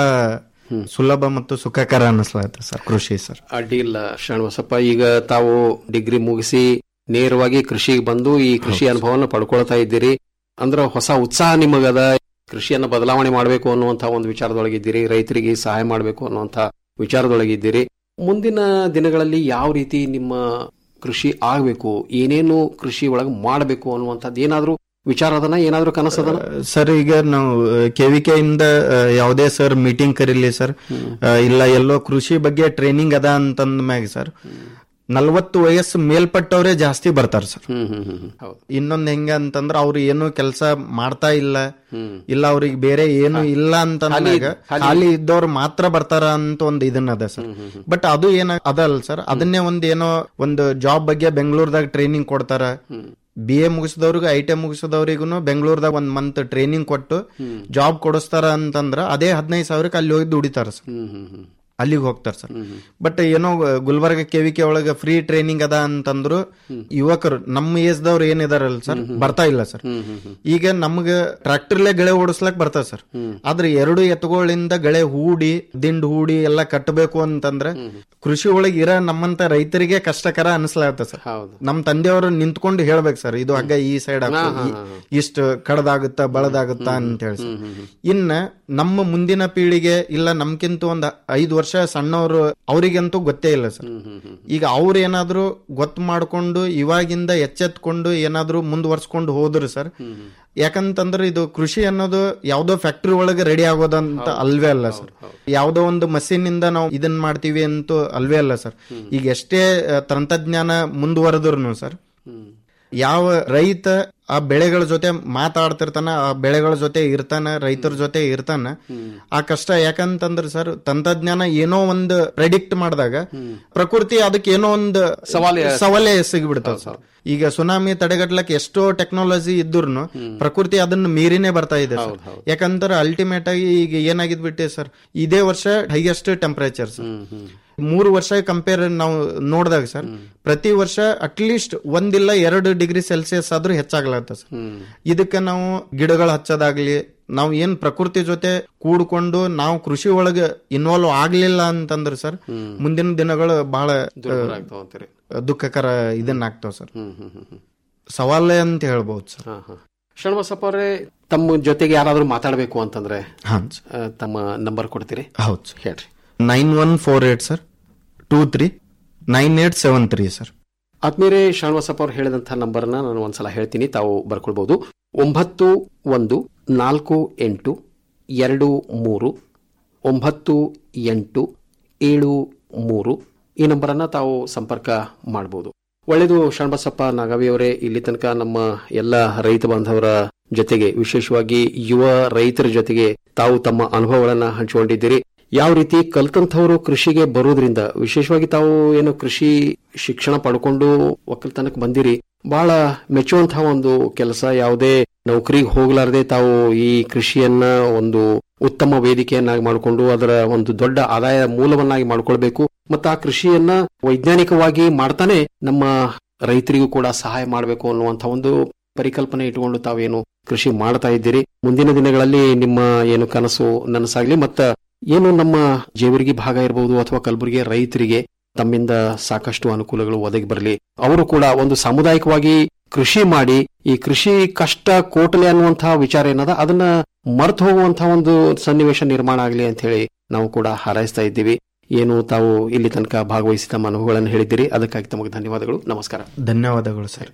ಸುಲಭ ಮತ್ತು ಸುಖಕರ ಅನಿಸ್ಲಾಗುತ್ತೆ ಸರ್ ಕೃಷಿ ಸರ್ ಅಡ್ಡಿಲ್ಲ ಶ್ರೀನಿವಾಸಪ್ಪ ಈಗ ತಾವು ಡಿಗ್ರಿ ಮುಗಿಸಿ ನೇರವಾಗಿ ಕೃಷಿಗೆ ಬಂದು ಈ ಕೃಷಿ ಅನುಭವನ ಪಡ್ಕೊಳ್ತಾ ಇದ್ದೀರಿ ಅಂದ್ರ ಹೊಸ ಉತ್ಸಾಹ ನಿಮಗದ ಕೃಷಿಯನ್ನ ಬದಲಾವಣೆ ಮಾಡಬೇಕು ಅನ್ನುವಂತ ಒಂದು ವಿಚಾರದೊಳಗಿದ್ದೀರಿ ರೈತರಿಗೆ ಸಹಾಯ ಮಾಡಬೇಕು ಅನ್ನುವಂತ ವಿಚಾರದೊಳಗಿದ್ದೀರಿ ಮುಂದಿನ ದಿನಗಳಲ್ಲಿ ಯಾವ ರೀತಿ ನಿಮ್ಮ ಕೃಷಿ ಆಗ್ಬೇಕು ಏನೇನು ಕೃಷಿ ಒಳಗೆ ಮಾಡಬೇಕು ಅನ್ನುವಂಥದ್ದು ಏನಾದ್ರೂ ವಿಚಾರ ಅದನ್ನ ಏನಾದ್ರೂ ಕನಸದನ ಸರ್ ಈಗ ನಾವು ಕೆವಿಕೆ ಇಂದ ಆ, ಯಾವುದೇ ಸರ್ ಮೀಟಿಂಗ್ ಕರೀಲಿ ಸರ್ ಆ, ಇಲ್ಲ ಎಲ್ಲೋ ಕೃಷಿ ಬಗ್ಗೆ ಟ್ರೈನಿಂಗ್ ಅದ ಅಂತಂದ ಮ್ಯಾಗ ಸರ್ ನಲ್ವತ್ತು ವಯಸ್ಸು ಮೇಲ್ಪಟ್ಟವ್ರೆ ಜಾಸ್ತಿ ಬರ್ತಾರ ಸರ್ ಹ್ಮ್ ಹ್ಮ್ ಹ್ಮ್ ಹ್ಮ್. ಹೌದು ಇನ್ನೊಂದ್ ಹೆಂಗ ಅಂತಂದ್ರ ಅವ್ರು ಏನು ಕೆಲಸ ಮಾಡ್ತಾ ಇಲ್ಲ ಇಲ್ಲ ಅವ್ರಿಗೆ ಬೇರೆ ಏನು ಇಲ್ಲ ಅಂತಂದಾಗ ಖಾಲಿ ಇದ್ದವ್ರು ಮಾತ್ರ ಬರ್ತಾರ ಅಂತ ಒಂದ್ ಇದನ್ನ ಅದ ಸರ್ ಬಟ್ ಅದು ಏನ ಅದಲ್ಲ ಸರ್ ಅದನ್ನೇ ಒಂದ್ ಏನೋ ಒಂದು ಜಾಬ್ ಬಗ್ಗೆ ಬೆಂಗಳೂರದಾಗ ಟ್ರೈನಿಂಗ್ ಕೊಡ್ತಾರ ಬಿ ಎ ಮುಗಿಸಿದವ್ರಿಗೆ ಐ ಟಿ ಮುಗಿಸಿದವ್ರಿಗೂ ಬೆಂಗಳೂರದಾಗ ಒಂದ್ ಮಂತ್ ಟ್ರೈನಿಂಗ್ ಕೊಟ್ಟು ಜಾಬ್ ಕೊಡಿಸ್ತಾರ ಅಂತಂದ್ರ ಅದೇ ಹದಿನೈದು ಸಾವಿರಕ್ಕೆ ಅಲ್ಲಿ ಹೋಗಿ ದುಡಿತಾರ ಸರ್ ಹ್ಮ್ ಹ್ಮ್ ಹ್ಮ್ ಅಲ್ಲಿಗೆ ಹೋಗ್ತಾರ ಸರ್ ಬಟ್ ಏನೋ ಗುಲ್ಬರ್ಗ ಕೆವಿಕೆ ಒಳಗ ಫ್ರೀ ಟ್ರೈನಿಂಗ್ ಅದ ಅಂತಂದ್ರು ಯುವಕರು ನಮ್ಮ ಏಜ್ ದವ್ರು ಏನಿದಾರಲ್ಲ ಸರ್ ಬರ್ತಾ ಇಲ್ಲ ಸರ್ ಈಗ ನಮ್ಗ ಟ್ರಾಕ್ಟರ್ಲೆ ಗಳೆ ಓಡಿಸ್ಲಕ್ ಬರ್ತಾವ ಸರ್ ಆದ್ರೆ ಎರಡು ಎತ್ತುಗಳಿಂದ ಗಳೆ ಹೂಡಿ ದಿಂಡ್ ಹೂಡಿ ಎಲ್ಲ ಕಟ್ಟಬೇಕು ಅಂತಂದ್ರೆ ಕೃಷಿ ಒಳಗೆ ಇರೋ ನಮ್ಮಂತ ರೈತರಿಗೆ ಕಷ್ಟಕರ ಅನಿಸ್ಲಾಗತ್ತ ಸರ್ ಹೌದು ನಮ್ ತಂದೆಯವರು ನಿಂತ್ಕೊಂಡು ಹೇಳ್ಬೇಕು ಸರ್ ಇದು ಹಗ್ಗ ಈ ಸೈಡ್ ಇಷ್ಟು ಕಡದಾಗುತ್ತಾ ಬಳದಾಗುತ್ತಾ ಅಂತ ಹೇಳಿ ಸರ್ ಇನ್ನ ನಮ್ಮ ಮುಂದಿನ ಪೀಳಿಗೆ ಇಲ್ಲ ನಮ್ಕಿಂತ ಒಂದ್ ಐದು ವರ್ಷ ಸಣ್ಣವರು ಅವರಿಗಂತೂ ಗೊತ್ತೇ ಇಲ್ಲ ಸರ್ ಈಗ ಅವ್ರು ಏನಾದ್ರು ಗೊತ್ತು ಮಾಡ್ಕೊಂಡು ಇವಾಗಿಂದ ಎಚ್ಚೆತ್ಕೊಂಡು ಏನಾದ್ರು ಮುಂದುವರ್ಸ್ಕೊಂಡು ಹೋದ್ರು ಸರ್ ಯಾಕಂತಂದ್ರೆ ಇದು ಕೃಷಿ ಅನ್ನೋದು ಯಾವ್ದೋ ಫ್ಯಾಕ್ಟ್ರಿ ಒಳಗೆ ರೆಡಿ ಆಗೋದಂತ ಅಲ್ವೇ ಅಲ್ಲ ಸರ್ ಯಾವ್ದೋ ಒಂದು ಮಷೀನ್ ಇಂದ ನಾವು ಇದನ್ ಮಾಡ್ತೀವಿ ಅಂತ ಅಲ್ವೇ ಅಲ್ಲ ಸರ್ ಈಗ ಎಷ್ಟೇ ಆ, ತಂತ್ರಜ್ಞಾನ ಮುಂದುವರೆದ್ರು ಸರ್ ಯಾವ ರೈತ ಆ ಬೆಳೆಗಳ ಜೊತೆ ಮಾತಾಡ್ತಿರ್ತಾನ ಆ ಬೆಳೆಗಳ ಜೊತೆ ಇರ್ತಾನ ರೈತರ ಜೊತೆ ಇರ್ತಾನ ಆ ಕಷ್ಟ ಯಾಕಂತಂದ್ರೆ ಸರ್ ತಂತ್ರಜ್ಞಾನ ಏನೋ ಒಂದು ಪ್ರೆಡಿಕ್ಟ್ ಮಾಡಿದಾಗ ಪ್ರಕೃತಿ ಅದಕ್ಕೆ ಏನೋ ಒಂದು ಸವಾಲೆ ಸವಾಲೆ ಸಿಗ್ಬಿಡ್ತಾವ ಸರ್ ಈಗ ಸುನಾಮಿ ತಡೆಗಟ್ಲಕ್ ಎಷ್ಟೋ ಟೆಕ್ನಾಲಜಿ ಇದ್ರು ಪ್ರಕೃತಿ ಅದನ್ನ ಮೀರಿನೇ ಬರ್ತಾ ಇದೆ ಸರ್ ಯಾಕಂದ್ರೆ ಅಲ್ಟಿಮೇಟ್ ಆಗಿ ಈಗ ಏನಾಗಿದ್ ಬಿಟ್ಟೆ ಸರ್ ಇದೇ ವರ್ಷ ಹೈಯೆಸ್ಟ್ ಟೆಂಪರೇಚರ್ ಸರ್ ಮೂರು ವರ್ಷ ಕಂಪೇರ್ ನಾವು ನೋಡಿದಾಗ ಸರ್ ಪ್ರತಿ ವರ್ಷ ಅಟ್ಲೀಸ್ಟ್ ಒಂದಿಲ್ಲ ಎರಡು ಡಿಗ್ರಿ ಸೆಲ್ಸಿಯಸ್ ಆದ್ರೂ ಹೆಚ್ಚಾಗ್ಲತ್ತ ಸರ್ ಇದಕ್ಕೆ ನಾವು ಗಿಡಗಳು ಹಚ್ಚೋದಾಗ್ಲಿ ನಾವು ಏನ್ ಪ್ರಕೃತಿ ಜೊತೆ ಕೂಡ್ಕೊಂಡು ನಾವು ಕೃಷಿ ಒಳಗೆ ಇನ್ವಾಲ್ವ್ ಆಗ್ಲಿಲ್ಲ ಅಂತಂದ್ರೆ ಸರ್ ಮುಂದಿನ ದಿನಗಳು ಬಹಳ ದುರ್ಬಲ ಆಗ್ತಾವ ಅಂತೀರಿ ದುಃಖಕರ ಇದನ್ನ ಆಗ್ತಾವ ಸರ್ ಹ್ಮ್ ಹ್ಮ್ ಹ್ಮ್ ಹ್ಮ್ ಸವಾಲೇ ಅಂತ ಹೇಳ್ಬಹುದು ಸರ್ ಹಾ ಹಾ ಶ್ರೀನಿವಾಸಪ್ಪ ಅವರೇ ತಮ್ಮ ಜೊತೆಗೆ ಯಾರಾದ್ರೂ ಮಾತಾಡಬೇಕು ಅಂತಂದ್ರೆ ಹಾ ಆ, ತಮ್ಮ ನಂಬರ್ ಕೊಡ್ತೀರಿ ಹೌದು ಹೇಳ್ರಿ nine one four eight sir two three nine eight seven three sir ಆತ್ಮೀಯರೇ ಶ್ರೀನಿವಾಸಪ್ಪ ಅವ್ರು ಹೇಳಿದಂತಹ ನಂಬರ್ನ ನಾನು ಒಂದ್ಸಲ ಹೇಳ್ತೀನಿ ತಾವು ಬರ್ಕೊಳ್ಬಹುದು ಒಂಬತ್ತು ಒಂದು ನಾಲ್ಕು ಎಂಟು ಎರಡು ಮೂರು ಒಂಬತ್ತು ಎಂಟು ಏಳು ಮೂರು ಈ ನಂಬರನ್ನ ತಾವು ಸಂಪರ್ಕ ಮಾಡಬಹುದು ಒಳ್ಳೆಯದು ಶರಣಬಸಪ್ಪ ನಾಗವಿಯವರೇ ಇಲ್ಲಿ ತನಕ ನಮ್ಮ ಎಲ್ಲ ರೈತ ಬಾಂಧವರ ಜೊತೆಗೆ ವಿಶೇಷವಾಗಿ ಯುವ ರೈತರ ಜೊತೆಗೆ ತಾವು ತಮ್ಮ ಅನುಭವಗಳನ್ನ ಹಂಚಿಕೊಂಡಿದ್ದೀರಿ ಯಾವ ರೀತಿ ಕಲ್ತಂಥವರು ಕೃಷಿಗೆ ಬರೋದ್ರಿಂದ ವಿಶೇಷವಾಗಿ ತಾವು ಏನು ಕೃಷಿ ಶಿಕ್ಷಣ ಪಡ್ಕೊಂಡು ಒಕ್ಕಲ್ತನಕ್ಕೆ ಬಂದಿರಿ ಬಹಳ ಮೆಚ್ಚುವಂತಹ ಒಂದು ಕೆಲಸ ಯಾವುದೇ ನೌಕರಿಗೆ ಹೋಗ್ಲಾರ್ದೆ ತಾವು ಈ ಕೃಷಿಯನ್ನ ಒಂದು ಉತ್ತಮ ವೇದಿಕೆಯನ್ನಾಗಿ ಮಾಡಿಕೊಂಡು ಅದರ ಒಂದು ದೊಡ್ಡ ಆದಾಯ ಮೂಲವನ್ನಾಗಿ ಮಾಡ್ಕೊಳ್ಬೇಕು ಮತ್ತು ಆ ಕೃಷಿಯನ್ನ ವೈಜ್ಞಾನಿಕವಾಗಿ ಮಾಡ್ತಾನೆ ನಮ್ಮ ರೈತರಿಗೂ ಕೂಡ ಸಹಾಯ ಮಾಡಬೇಕು ಅನ್ನುವಂಥ ಒಂದು ಪರಿಕಲ್ಪನೆ ಇಟ್ಟುಕೊಂಡು ತಾವೇನು ಕೃಷಿ ಮಾಡ್ತಾ ಇದ್ದೀರಿ ಮುಂದಿನ ದಿನಗಳಲ್ಲಿ ನಿಮ್ಮ ಏನು ಕನಸು ನನಸಾಗ್ಲಿ ಮತ್ತ ಏನು ನಮ್ಮ ಜೇವರ್ಗಿ ಭಾಗ ಇರಬಹುದು ಅಥವಾ ಕಲಬುರಗಿ ರೈತರಿಗೆ ತಮ್ಮಿಂದ ಸಾಕಷ್ಟು ಅನುಕೂಲಗಳು ಒದಗಿ ಬರಲಿ ಅವರು ಕೂಡ ಒಂದು ಸಾಮುದಾಯಿಕವಾಗಿ ಕೃಷಿ ಮಾಡಿ ಈ ಕೃಷಿ ಕಷ್ಟ ಕೋಟಲೆ ಅನ್ನುವಂತಹ ವಿಚಾರ ಏನದ ಅದನ್ನ ಮರ್ತು ಹೋಗುವಂತಹ ಒಂದು ಸನ್ನಿವೇಶ ನಿರ್ಮಾಣ ಆಗಲಿ ಅಂತ ಹೇಳಿ ನಾವು ಕೂಡ ಹಾರೈಸ್ತಾ ಇದ್ದೀವಿ ಏನು ತಾವು ಇಲ್ಲಿ ತನಕ ಭಾಗವಹಿಸಿ ತಮ್ಮ ಅನುಭವಗಳನ್ನು ಹೇಳಿದ್ದೀರಿ ಅದಕ್ಕಾಗಿ ತಮಗೆ ಧನ್ಯವಾದಗಳು ನಮಸ್ಕಾರ ಧನ್ಯವಾದಗಳು ಸರ್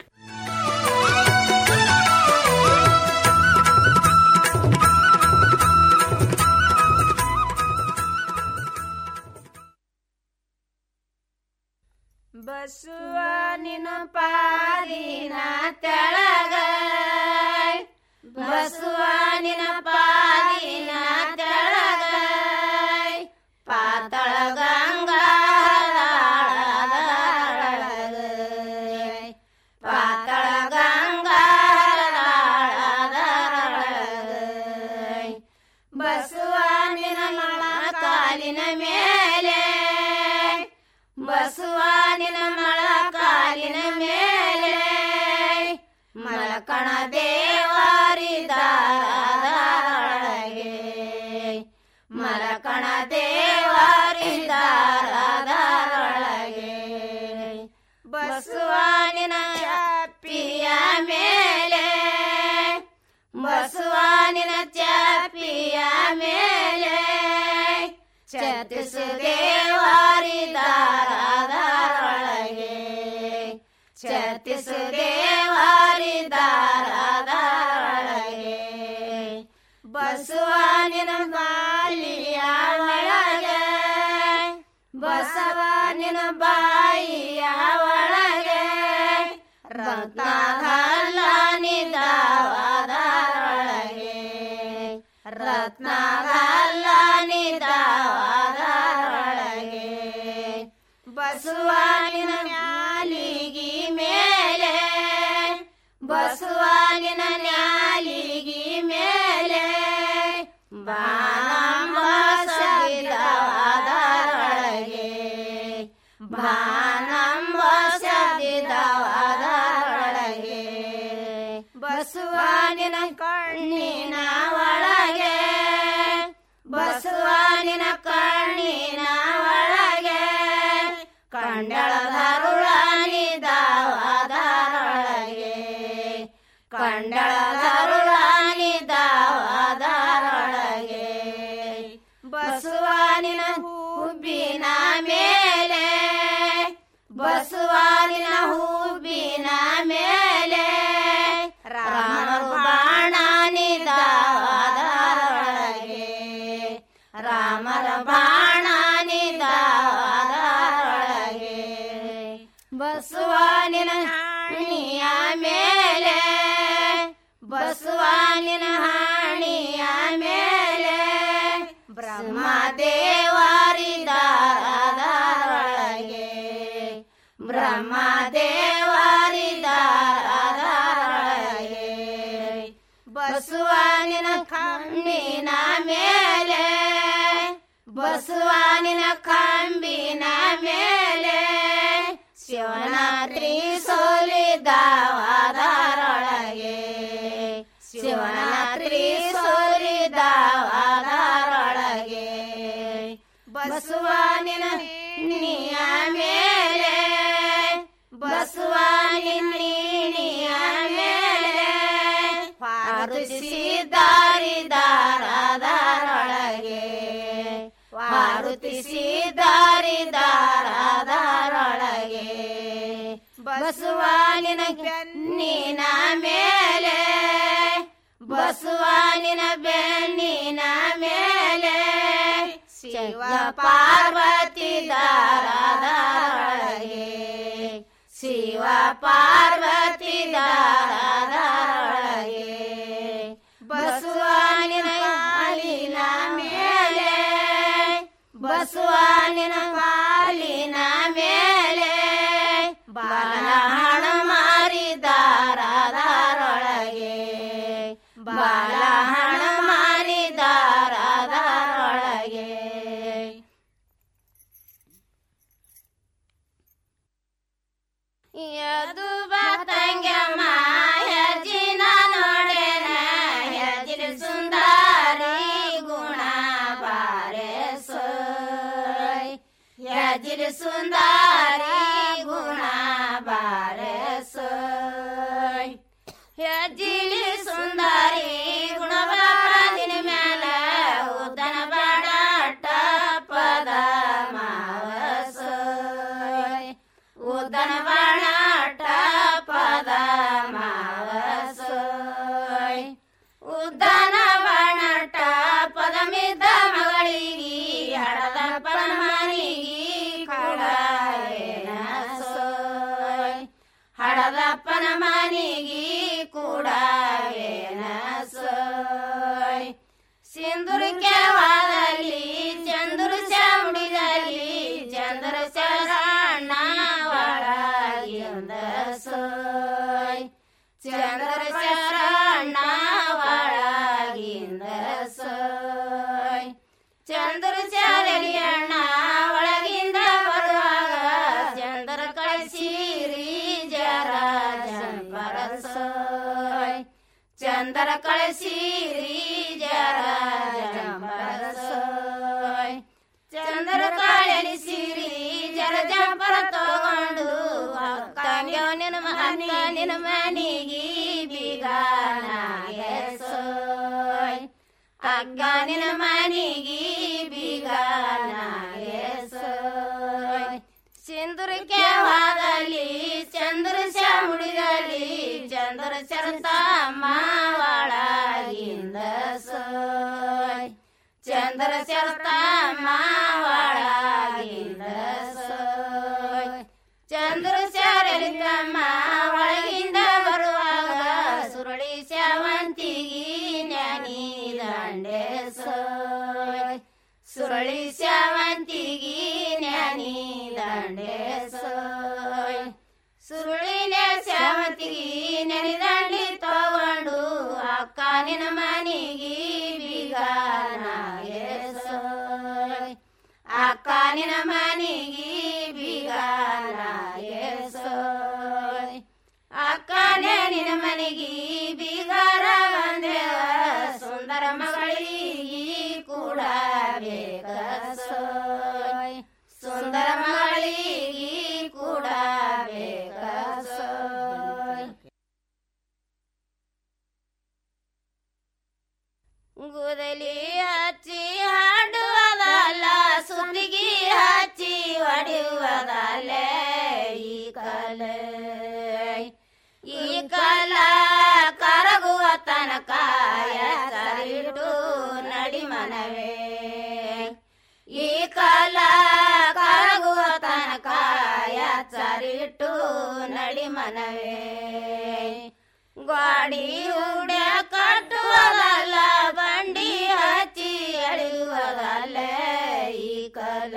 ಬಸುವ ನಿನ ಪಾದಿನ ತೆಳಗ ಬಸುವ ನಿನ ಪಾದಿನ ತೆಳಗ ಪಾತಳ ಗಂಗಾ ಪಾತಳ ಗಂಗಾ ಬಸುವ ನಿನ ಮಳ ಕಾಲಿನ ಮೇಲೆ ಬಸವಾನಿನ ಮಳಕಾಲಿನ ಮೇಲೆ ಮಲಕಣ ದೇವಾರಿದಾರದೊಳಗೆ ಮಲಕಣ ದೇವಾರಿದಾರದೊಳಗೆ ಬಸವಾನಿನ ಚಾಪಿಯ ಮೇಲೆ ಬಸವಾನಿನ ಚಾಪಿಯ ಮೇಲೆ ಚತಿಸು ದೇವಾರಿದಾರದೊಳಗೆ ಚತಿಸು ದೇವಾರಿದಾರದೊಳಗೆ ಬಸವನಿನ ಬಾಲಿಯ ಒಳಗೆ ಬಸವನಿನ ಬಾಯಿಯ ಒಳಗೆ ರತ್ನಗಲ್ಲನಿದವದರೊಳಗೆ ರತ್ನಗಲ್ಲನಿದವದರೊಳಗೆ ಬಸವನಿನ ನ್ಯಾಲಿಗಿ ಮೇಲೆ ಬಸವನಿನ ನ್ಯಾಲಿಗಿ ಮೇಲೆ ಬಾನಂಬ ಸದಿದವದರೊಳಗೆ ಬಾನಂಬ ಸದಿದವದರೊಳಗೆ ಬಸವನಿನ ಕಣ್ಣಿನ ಒಳಗೆ ಬಸವನಿನ ಕಣ್ಣಿನ ಒಳಗೆ ಕಂಡಳದರುಳನಿದವದರೊಳಗೆ ಕಂಡಳದರುಳನಿದವದರೊಳಗೆ ಬಸವನಿನ ಹುಬ್ಬಿನ ಮೇಲೆ ಬಸವನಿನ ಹುಬ್ಬಿನ ಮೇಲೆ ರಾಮರು ಬಾಣನಿದವದರೊಳಗೆ ರಾಮರ ಬಾಣನಿದವದರೊಳಗೆ ಬಸವನಿನ ಹಾಣಿಯ ಮೇಲೆ ಬಸವನಿನ ಹಾಣಿಯ ಮೇಲೆ ಬ್ರಹ್ಮ ದೇವಾರಿದಾರದೊಳಗೆ ಬ್ರಹ್ಮ ದೇವಾರಿದಾರದೊಳಗೆ ಬಸವನಿನ ಕಣ್ಣಿನ ಮೇಲೆ ಬಸವನಿನ ಕಂಬಿನ ಮೇಲೆ ಶಿವನಾತ್ರಿ ಸೋಲಿದವದರೊಳಗೆ ಶಿವನಾತ್ರಿ ಸೋಲಿದವದರೊಳಗೆ ಬಸವನಿನ ನೀಯ ಮೇಲೆ ಬಸವನಿನ ನೀಣಿಯ ಮೇಲೆ ಪಾರುತಿಸಿದಾರಿದಾರದರೊಳಗೆ ಪಾರುತಿಸಿದಾರಿದಾರದರೊಳಗೆ ಬಸವನಿನ ಬೆನ್ನಿನ ಮೇಲೆ ಬಸವನಿನ ಬೆನ್ನಿನ ಮೇಲೆ ಶಿವ ಪಾರ್ವತಿ ದಾರದೊಳಗೆ ಶಿವ ಪಾರ್ವತಿ ದಾರದೊಳಗೆ ಬಸವನಿನ ಕಾಲಿನ ಮೇಲೆ ಬಸವನಿನ ಕಾಲಿನ ಮೇಲೆ ಬಾಲಹಣ ಮಾರಿದಾರದೊಳಗೆ ಬಾಲಹಣ ಮಾರಿದಾರದೊಳಗೆ ಯದು ಬತಂಗ ಮಾಯಜಿನ ನೋಡೆನ ಯಜಿನ ಸುಂದರಿ ಗುಣ ಬಾರೆ ಸೋಯ್ ಯಜಿನ ಸುಂದರಿ ಗುಣ ಬಾರೆ ಸೋಯ್ ಹೆಜ್ಜಿಲಿ ಸುಂದರಿ ಗುಣವಾದಿನ ಮ್ಯಾಲ ಉದ್ದನ ಬಾಡಾಟ ಪದ ಮಾವಸೋಯ್ ಉದ್ದನ ಬಾಡಾಟ ಪದ ಮಾವಸೋಯ್ ಉದ್ದನ ಬಾಣಟ ಪದಮಿದ್ದ ಮಗಳಿಗಿ ಹಡದ ಪರಮನಿಗಿ ಕೂಡವೇನಸೋಯ್ ಹಡದಪ್ಪನ ಮನಿಗಿ ಕೂಡವೇನಸೋಯ್ ಸಿಂಧುರಿಕೆ ವಾದಲ್ಲಿ ಚಂದ್ರ ಚಾಮುಡಿದಲ್ಲಿ ಚಂದ್ರ ಶರಣ ಒಳಗಿಂದ ಸೋಯ್ ಚಂದ್ರ ಶರಣ ಒಳಗಿಂದ ಸೋಯ್ ಚಂದ್ರ ಚಾರಲಿಯಣ್ಣ ಒಳಗಿಂದ ಬರುವಾಗ ಚಂದ್ರ ಕಳಿಸಿರಿ ಜರ ಜಂಪರಸೋಯ್ ಚಂದ್ರ ಕಳಿಸಿರಿ ಜರ ಜಂಪರಸೋಯ್ ಚಂದ್ರ ಕಳಿಸಿರಿ ಜರ ಜಂಪರ ತಗೊಂಡು ಅಕ್ಕಂಗ್ಯೋ ನಿನ್ನ ಮನೆ ನಿನ್ನ ಮನಿಗೆ ಬೀಗಾನಾಗೆ ಸೋಯ್ ಅಕ್ಕ ನಿನ್ನ ಮನಿಗೆ ಬೀಗಾನಾಗೆ ಸೋಯ್ ಸಿಂಧುರಿಕೆ ವಾದಲ್ಲಿ ಚಂದ್ರ ಚಾಮುಡಿದಲ್ಲಿ ಚಂದ್ರ ಚರತಮ್ಮ ಒಳಗಿಂದ ಸೋಯ್ ಚಂದ್ರ ಚರತಮ್ಮ ಒಳಗಿಂದ ಸೋಯ್ ಚಂದ್ರ ಚಾರಲಿತಮ್ಮ ಒಳಗಿಂದ ಬರುವಾಗ ಸುರಳಿ ಶಾವಂತಿಗಿ ಜ್ಞಾನಿ ದಂಡೆ ಸೋಯ್ ಸುರಳಿ ಶಾವಂತಿಗಿ ಜ್ಞಾನಿ ದಂಡೆ ಸೋಯ್ ಸುರುಳಿನ ಶಾವಂತಿಗಿ ನೆನೆದಂಡಿ ತಗೊಂಡು ಅಕ್ಕ ನಿನ್ನ ಮನಿಗಿ ಬೀಗಾನಾಗೆ ಸೋಯ್ ಅಕ್ಕ ನಿನ್ನ ಮನಿಗಿ ಬೀಗಾನಾಗೆ ಸೋಯ್ ಅಕ್ಕನೇ ನಿನ್ನ ಮನಿಗಿ ಬೀಗಾರ ಬಂದೇವ ಸುಂದರ ಮಗಳಿಗಿ ಕೂಡ ಬೇಕ ಸೋಯ್ ಸುಂದರ ಮಗಳಿಗಿ ಕೂಡ ಬೇಕ ಸೋಯ್ ಗುದಲಿ ಹಚ್ಚಿ ಹಾಡುವುದಲ್ಲ ಸುತ್ತಿಗೆ ಹಚ್ಚಿ ಹೊಡೆಯುವುದಲ್ಲ ಈ ಕಲ ಈ ಕಲ ಕರಗುವ ತನಕ ಸರಿಟ್ಟು ನಡಿ ಮನವೇ ಈ ಕಲ ಕರಗುವ ತನಕ ಸರಿಟ್ಟು ನಡಿ ಮನವೇ ಗಾಡಿ ಉಡ್ಯ ಕಟ್ಟುವುದಲ್ಲ ಬಂಡಿ ಹಚ್ಚಿ ಎಳೆಯುವುದಲ್ಲ ಈ ಕಲ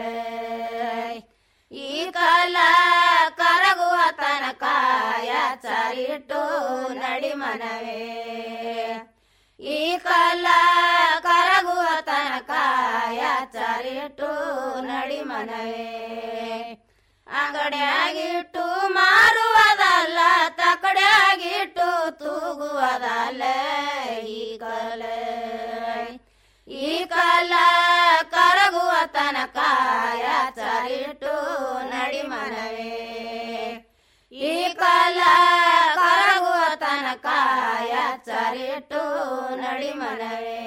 ಈ ಕಲ ಕರಗುವ ತನಕ ಸರಿಟ್ಟು ನಡಿ ಮನವೇ ಈ ಕಲ ಕರಗುವ ತನಕ ಸರಿಟ್ಟು ನಡಿ ಮನವೇ ಅಂಗಡಿಯಾಗಿಟ್ಟು ಮಾರುವುದಲ್ಲ ತಕಡಿಯಾಗಿಟ್ಟು ತೂಗುವುದಲ್ಲ ಈ ಕಲ ಈ ಕಲ ಕರಗುವ ತನಕ ಸರಿಟ್ಟು ನಡಿ ಮನವೇ ಈ ಕಲ ಕರಗುವ ತನಕ ಸರಿಟ್ಟು ನಡಿ ಮನವೇ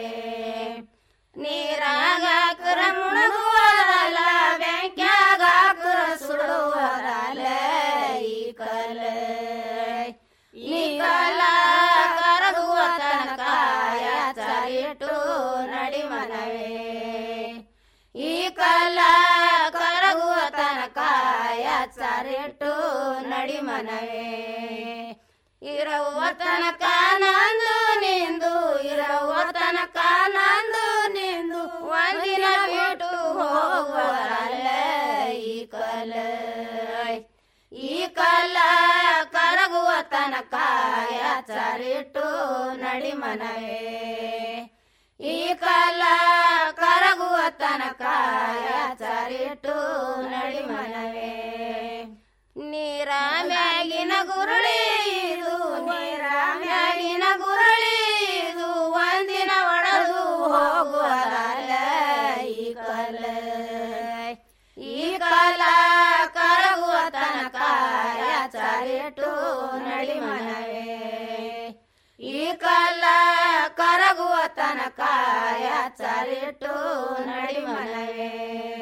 ನೀರಾಗ ಕರ ಮುಳುಗುವುದಲ್ಲ ಬ್ಯಾಂಕ್ಯಾಗ ಕರ ಸುಡುವುದಲ್ಲ ಈ ಕಲ ಈ ಕಲ ಕರಗುವ ತನಕ ಸರಿಟ್ಟು ನಡಿ ಮನವೇ ಈ ಕಲ ಕರಗುವ ತನಕ ಸರಿಟ್ಟು ನಡಿ ಮನವೇ ಇರವ್ವ ತನಕ ನಂದು ನಿಂದು ಇರವ್ವ ತನಕ ನಂದು ನಿಂದು ಒಂದಿನ ಬಿಟ್ಟು ಹೋಗುವಲ್ಲ ಈ ಕಲ ಈ ಕಲ ಕರಗುವ ತನಕ ಸರಿಟ್ಟು ನಡಿ ಮನವೇ ಈ ಕಲ ಕರಗುವ ತನಕ ಸರಿಟ್ಟು ನಡಿ ಮನವೇ ನೀರ ಮ್ಯಾಗಿನ ಗುರುಳಿ ಇದು ನೀರ ಮ್ಯಾಗಿನ ಗುರುಳಿ ಇದು ಒಂದಿನ ಒಡೆದು ಹೋಗುವಲ್ಲ ಈ ಕಲ ಈ ಕಲ ಕರಗುವ ತನಕ ಸರಿಟ್ಟು ನಡಿ ಮನವೇ ಕಲ್ಲ ಕರಗುವ ತನಕ ಎಚ್ಚರಿಟ್ಟು ನಡಿ ಮನವೇ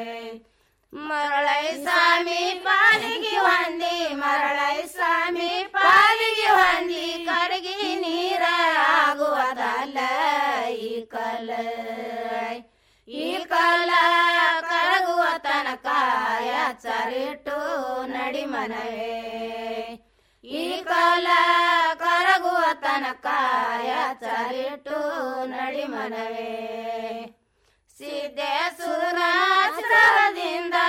ಮರಳೈ ಸ್ವಾಮಿ ಪಾಲಿಗೆ ಹೊಂದಿ ಮರಳೈ ಸ್ವಾಮಿ ಪಾಲಿಗೆ ಹೊಂದಿ ಕರಗಿ ನೀರ ಆಗುವುದಲ್ಲ ಈ ಕಲ್ಲ ಈ ಕಲ್ಲ ಕರಗುವ ತನಕ ಎಚ್ಚರಿಟ್ಟು ನಡಿ ಮನವೇ ಈ ಕಾಲ ಕರಗುವ ತನಕ ಎಚ್ಚರಿಟ್ಟು ನಡಿ ಮನವೇ ಸಿದ್ದೇಶ್ವರಾಶ್ರದಿಂದ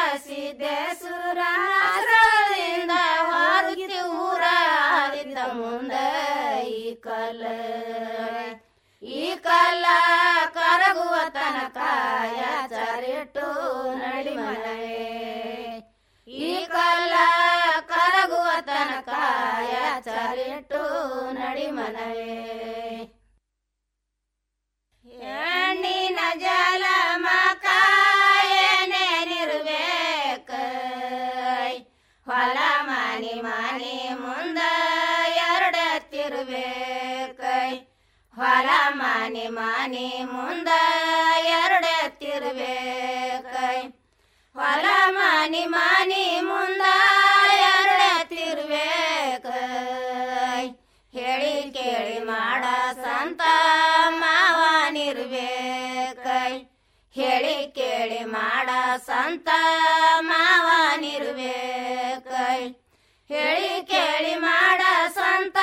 ಸಿದ್ದೇಶ್ವರಾಶ್ರದಿಂದ ಹೊರಗಿ ಊರ ಆದಿದ್ದ ಮುಂದ ಈ ಕಲ್ಲ ಈ ಕಲ್ಲ ಕರಗುವ ತನಕ ಎಚ್ಚರಿಟ್ಟು ನಡಿ ಮನವೇ ಈ ಕಲ್ಲ ಕರಗುವ ತನಕ ಎಚ್ಚರಿಟ್ಟು ನಡಿ ಮನವೇ ಹೆಣ್ಣಿನ ಜಲ ಮಕಾಯನೇನಿರ್ಬೇಕ ಹೊಲ ಮನಿ ಮನಿ ಮುಂದ ಎರಡೆತ್ತಿರ್ಬೇಕ ಹೊಲ ಮನಿ ಮನಿ ಮುಂದ ಎರಡೆತ್ತಿರ್ಬೇಕ ಹೊಲ ಮನಿ ಮನಿ ಮುಂದ ಎರಡೆತ್ತಿರ್ಬೇಕ ಹೇಳಿ ಕೇಳಿ ಮಾಡ ಸಂತ ಮಾವನಿರ್ಬೇಕ ಹೇಳಿ ಕೇಳಿ ಮಾಡ ಸಂತ ಮಾವನಿರ್ಬೇಕ ಹೇಳಿ ಕೇಳಿ ಮಾಡ ಸಂತ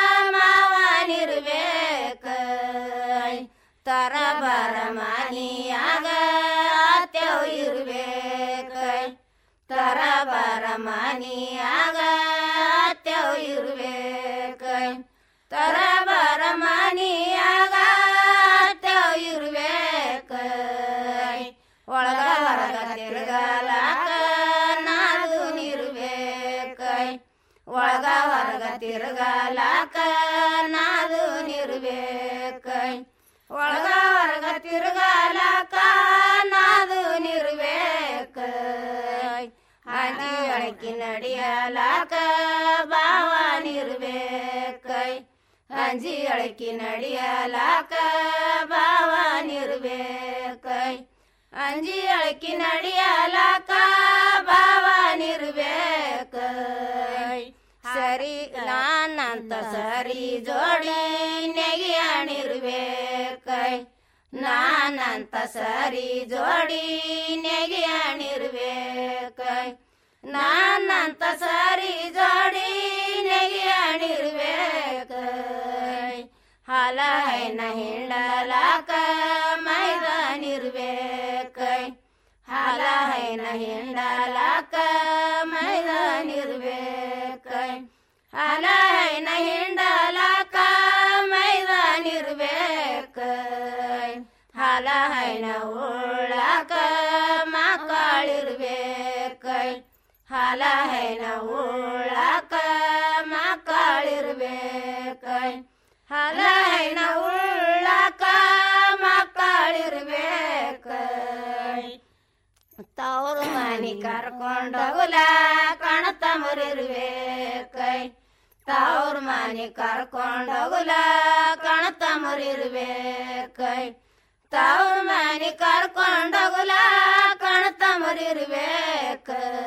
ಮಾವನಿರ್ಬೇಕ ತರ ಬರ ಮನಿಯಾಗ ಅತ್ಯವ್ ಇರ್ಬೇಕ ತರ ಬರ ಮನಿಯಾಗ ಅತ್ಯವ್ ಇರ್ಬೇಕ ತರ ಬರ ಮನಿಯಾಗ ಅತ್ಯವ್ ಇರ್ಬೇಕ ಒಳಗ ಹೊರಗ ತಿರ್ಗಲಾಕ ನಾದು ನಿರ್ಬೇಕ ಒಳಗ ಹೊರಗ ತಿರ್ಗಲಾಕ ನಾದು ನಿರ್ಬೇಕ ಒಳಗ ಹೊರಗ ತಿರ್ಗಲಾಕ ನಾದು ನಿರ್ಬೇಕ ಹಾದಿ ಒಳಕಿ ನಡಿಯಲಾಕ ಬಾವ ನಿರ್ಬೇಕ ಅಂಜಿ ಅಳಕಿ ನಡಿಯಲಾಕ ಬಾವ ನಿರ್ಬೇಕ ಅಂಜಿ ಅಳಕಿ ನಡಿಯಲಾಕ ಬಾವ ನಿರ್ಬೇಕ ಸರಿ ನಾನಂತ ಸರಿ ಜೋಡಿ ನೆಗಿಯಣಿರ್ಬೇಕ ನಾನಂತ ಸರಿ ಜೋಡಿ ನೆಗಿಯಣಿರ್ಬೇಕ ನಾನಂತ ಸರಿ ಜೋಡಿ ನೆಗಿಯಣಿರ್ಬೇಕ ಹಾಲ ಹೈನ ಹಿಂಡಲಾಕ ಮೈದಾನಿರ್ಬೇಕ ಹಾಲ ಹೈನ ಹಿಂಡಲಾಕ ಮೈದಾನಿರ್ಬೇಕ ಹಾಲ ಹೈನ ಹಿಂಡಲಾಕ ಮೈದಾನಿರ್ಬೇಕ ಹಾಲ ಹೈನ ಉಳ್ಳಾಕ ಮಕ್ಕಳಿರ್ಬೇಕ ಹಾಲ ಹೈನ ಉಳ್ಳಾಕ ಮಕ್ಕಳಿರ್ಬೇಕ ಹಾಲ ಹೈನ ಉಳ್ಳಾಕ ಮಕ್ಕಳಿರ್ಬೇಕ ತವ್ರ ಮನಿ ಕರ್ಕೊಂಡೋಗಲ ಕಣತ ಮುರಿರ್ಬೇಕ ತವ್ರ ಮನಿ ಕರ್ಕೊಂಡೋಗಲ ಕಣತ ಮುರಿರ್ಬೇಕ ತವ್ರ ಮನಿ ಕರ್ಕೊಂಡೋಗಲ ಕಣತ ಮುರಿರ್ಬೇಕ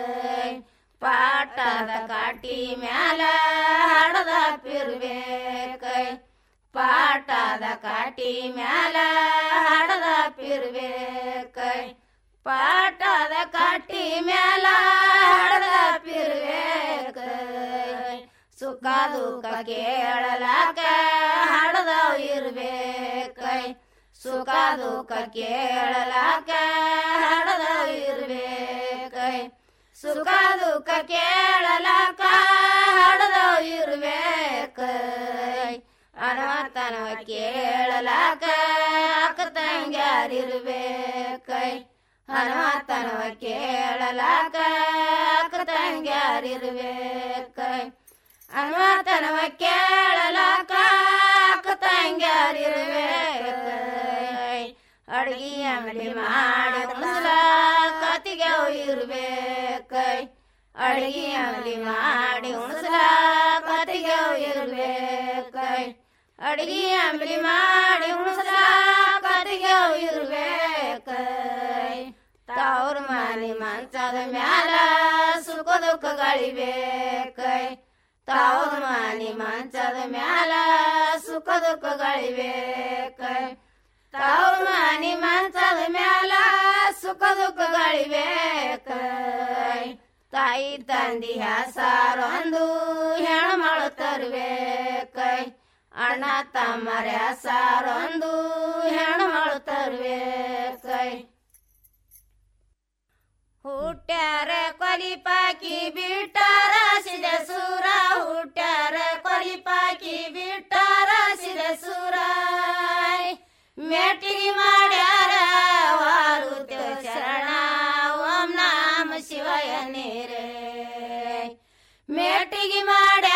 ಪಾಟದ ಕಾಟಿ ಮ್ಯಾಲ ಹಡದ ಪಿರ್ಬೇಕ ಪಾಟದ ಕಾಟಿ ಮ್ಯಾಲ ಹಡದ ಪಿರ್ಬೇಕ ಪಾಟದ ಕಾಟಿ ಮ್ಯಾಲ ಹಡದ ಪಿರ್ಬೇಕ ಸುಖ ದುಃಖ ಕೇಳಲಾಕ ಹಡದವ್ ಇರ್ಬೇಕ ಸುಖ ದುಃಖ ಕೇಳಲಾಕ ಹಡದವ್ ಇರ್ಬೇಕ ಸುಖ ದುಃಖ ಕೇಳಲಾಕ ಹಡದವ್ ಇರ್ಬೇಕ ಅನವತನವ ಕೇಳಲಾಕ ಅಕ್ಕ ತಂಗ್ಯಾರಿರ್ಬೇಕ ಹನುಮತನವ ಕೇಳಲಾಕ ಅಕ್ಕ ತಂಗ್ಯಾರಿರ್ಬೇಕ ಹನುಮತನವ ಕೇಳಲಾಕ ಅಕ್ಕ ತಂಗ್ಯಾರಿರ್ಬೇಕ ಅಡ್ಗಿ ಅಂಗಡಿ ಮಾಡಿ ಉಣಸ್ಲ ಕತಿಗೆ ಇರ್ಬೇಕ ಅಡ್ಗಿ ಅಂಗಡಿ ಮಾಡಿ ಉಣಸ್ಲ ಕತಿಗೆ ಇರ್ಬೇಕ ಅಡಿಗೆ ಅಂಬಲಿ ಮಾಡಿ ಉಣಸ್ಲಾಕತಿಗೆ ಇರ್ಬೇಕ ತವ್ರ ಮನೆ ಮಂಚದ ಮ್ಯಾಲ ಸುಖ ದುಃಖ ಗಳಿಬೇಕ ತವ್ರ ಮನೆ ಮಂಚದ ಮ್ಯಾಲ ಸುಖ ದುಃಖ ಗಳಿಬೇಕ ತವ್ರ ಮನೆ ಮಂಚದ ಮ್ಯಾಲ ಸುಖ ದುಃಖ ಗಳಿಬೇಕ ತಾಯಿ ತಂದಿ ಹೆಸರೊಂದು ಹೆಣ್ಮಳು ತರ್ಬೇಕ ಅಣ್ಣ ತಮ್ಮರ ಹೆಸರೊಂದು ಹೆಣ್ಮಳು ತರ್ಬೇಕ ಹುಟ್ಟ್ಯಾರ ಕೊಲಿಪಾಕಿ ಬಿಟ್ಟಾರ ಸಿದ ಸೂರ ಹುಟ್ಟ್ಯಾರ ಕೊಲಿಪಾಕಿ ಬಿಟ್ಟಾರ ಸಿದ ಸೂರ ಮೆಟ್ಟಿಗೆ ಮಾಡ್ಯಾರ ವಾರುತ ಶರಣ ಓಂ ನಾಮ ಶಿವಯ ನೀರೇ ಮೇಟಿಗೆ ಮಾಡ್ಯಾರ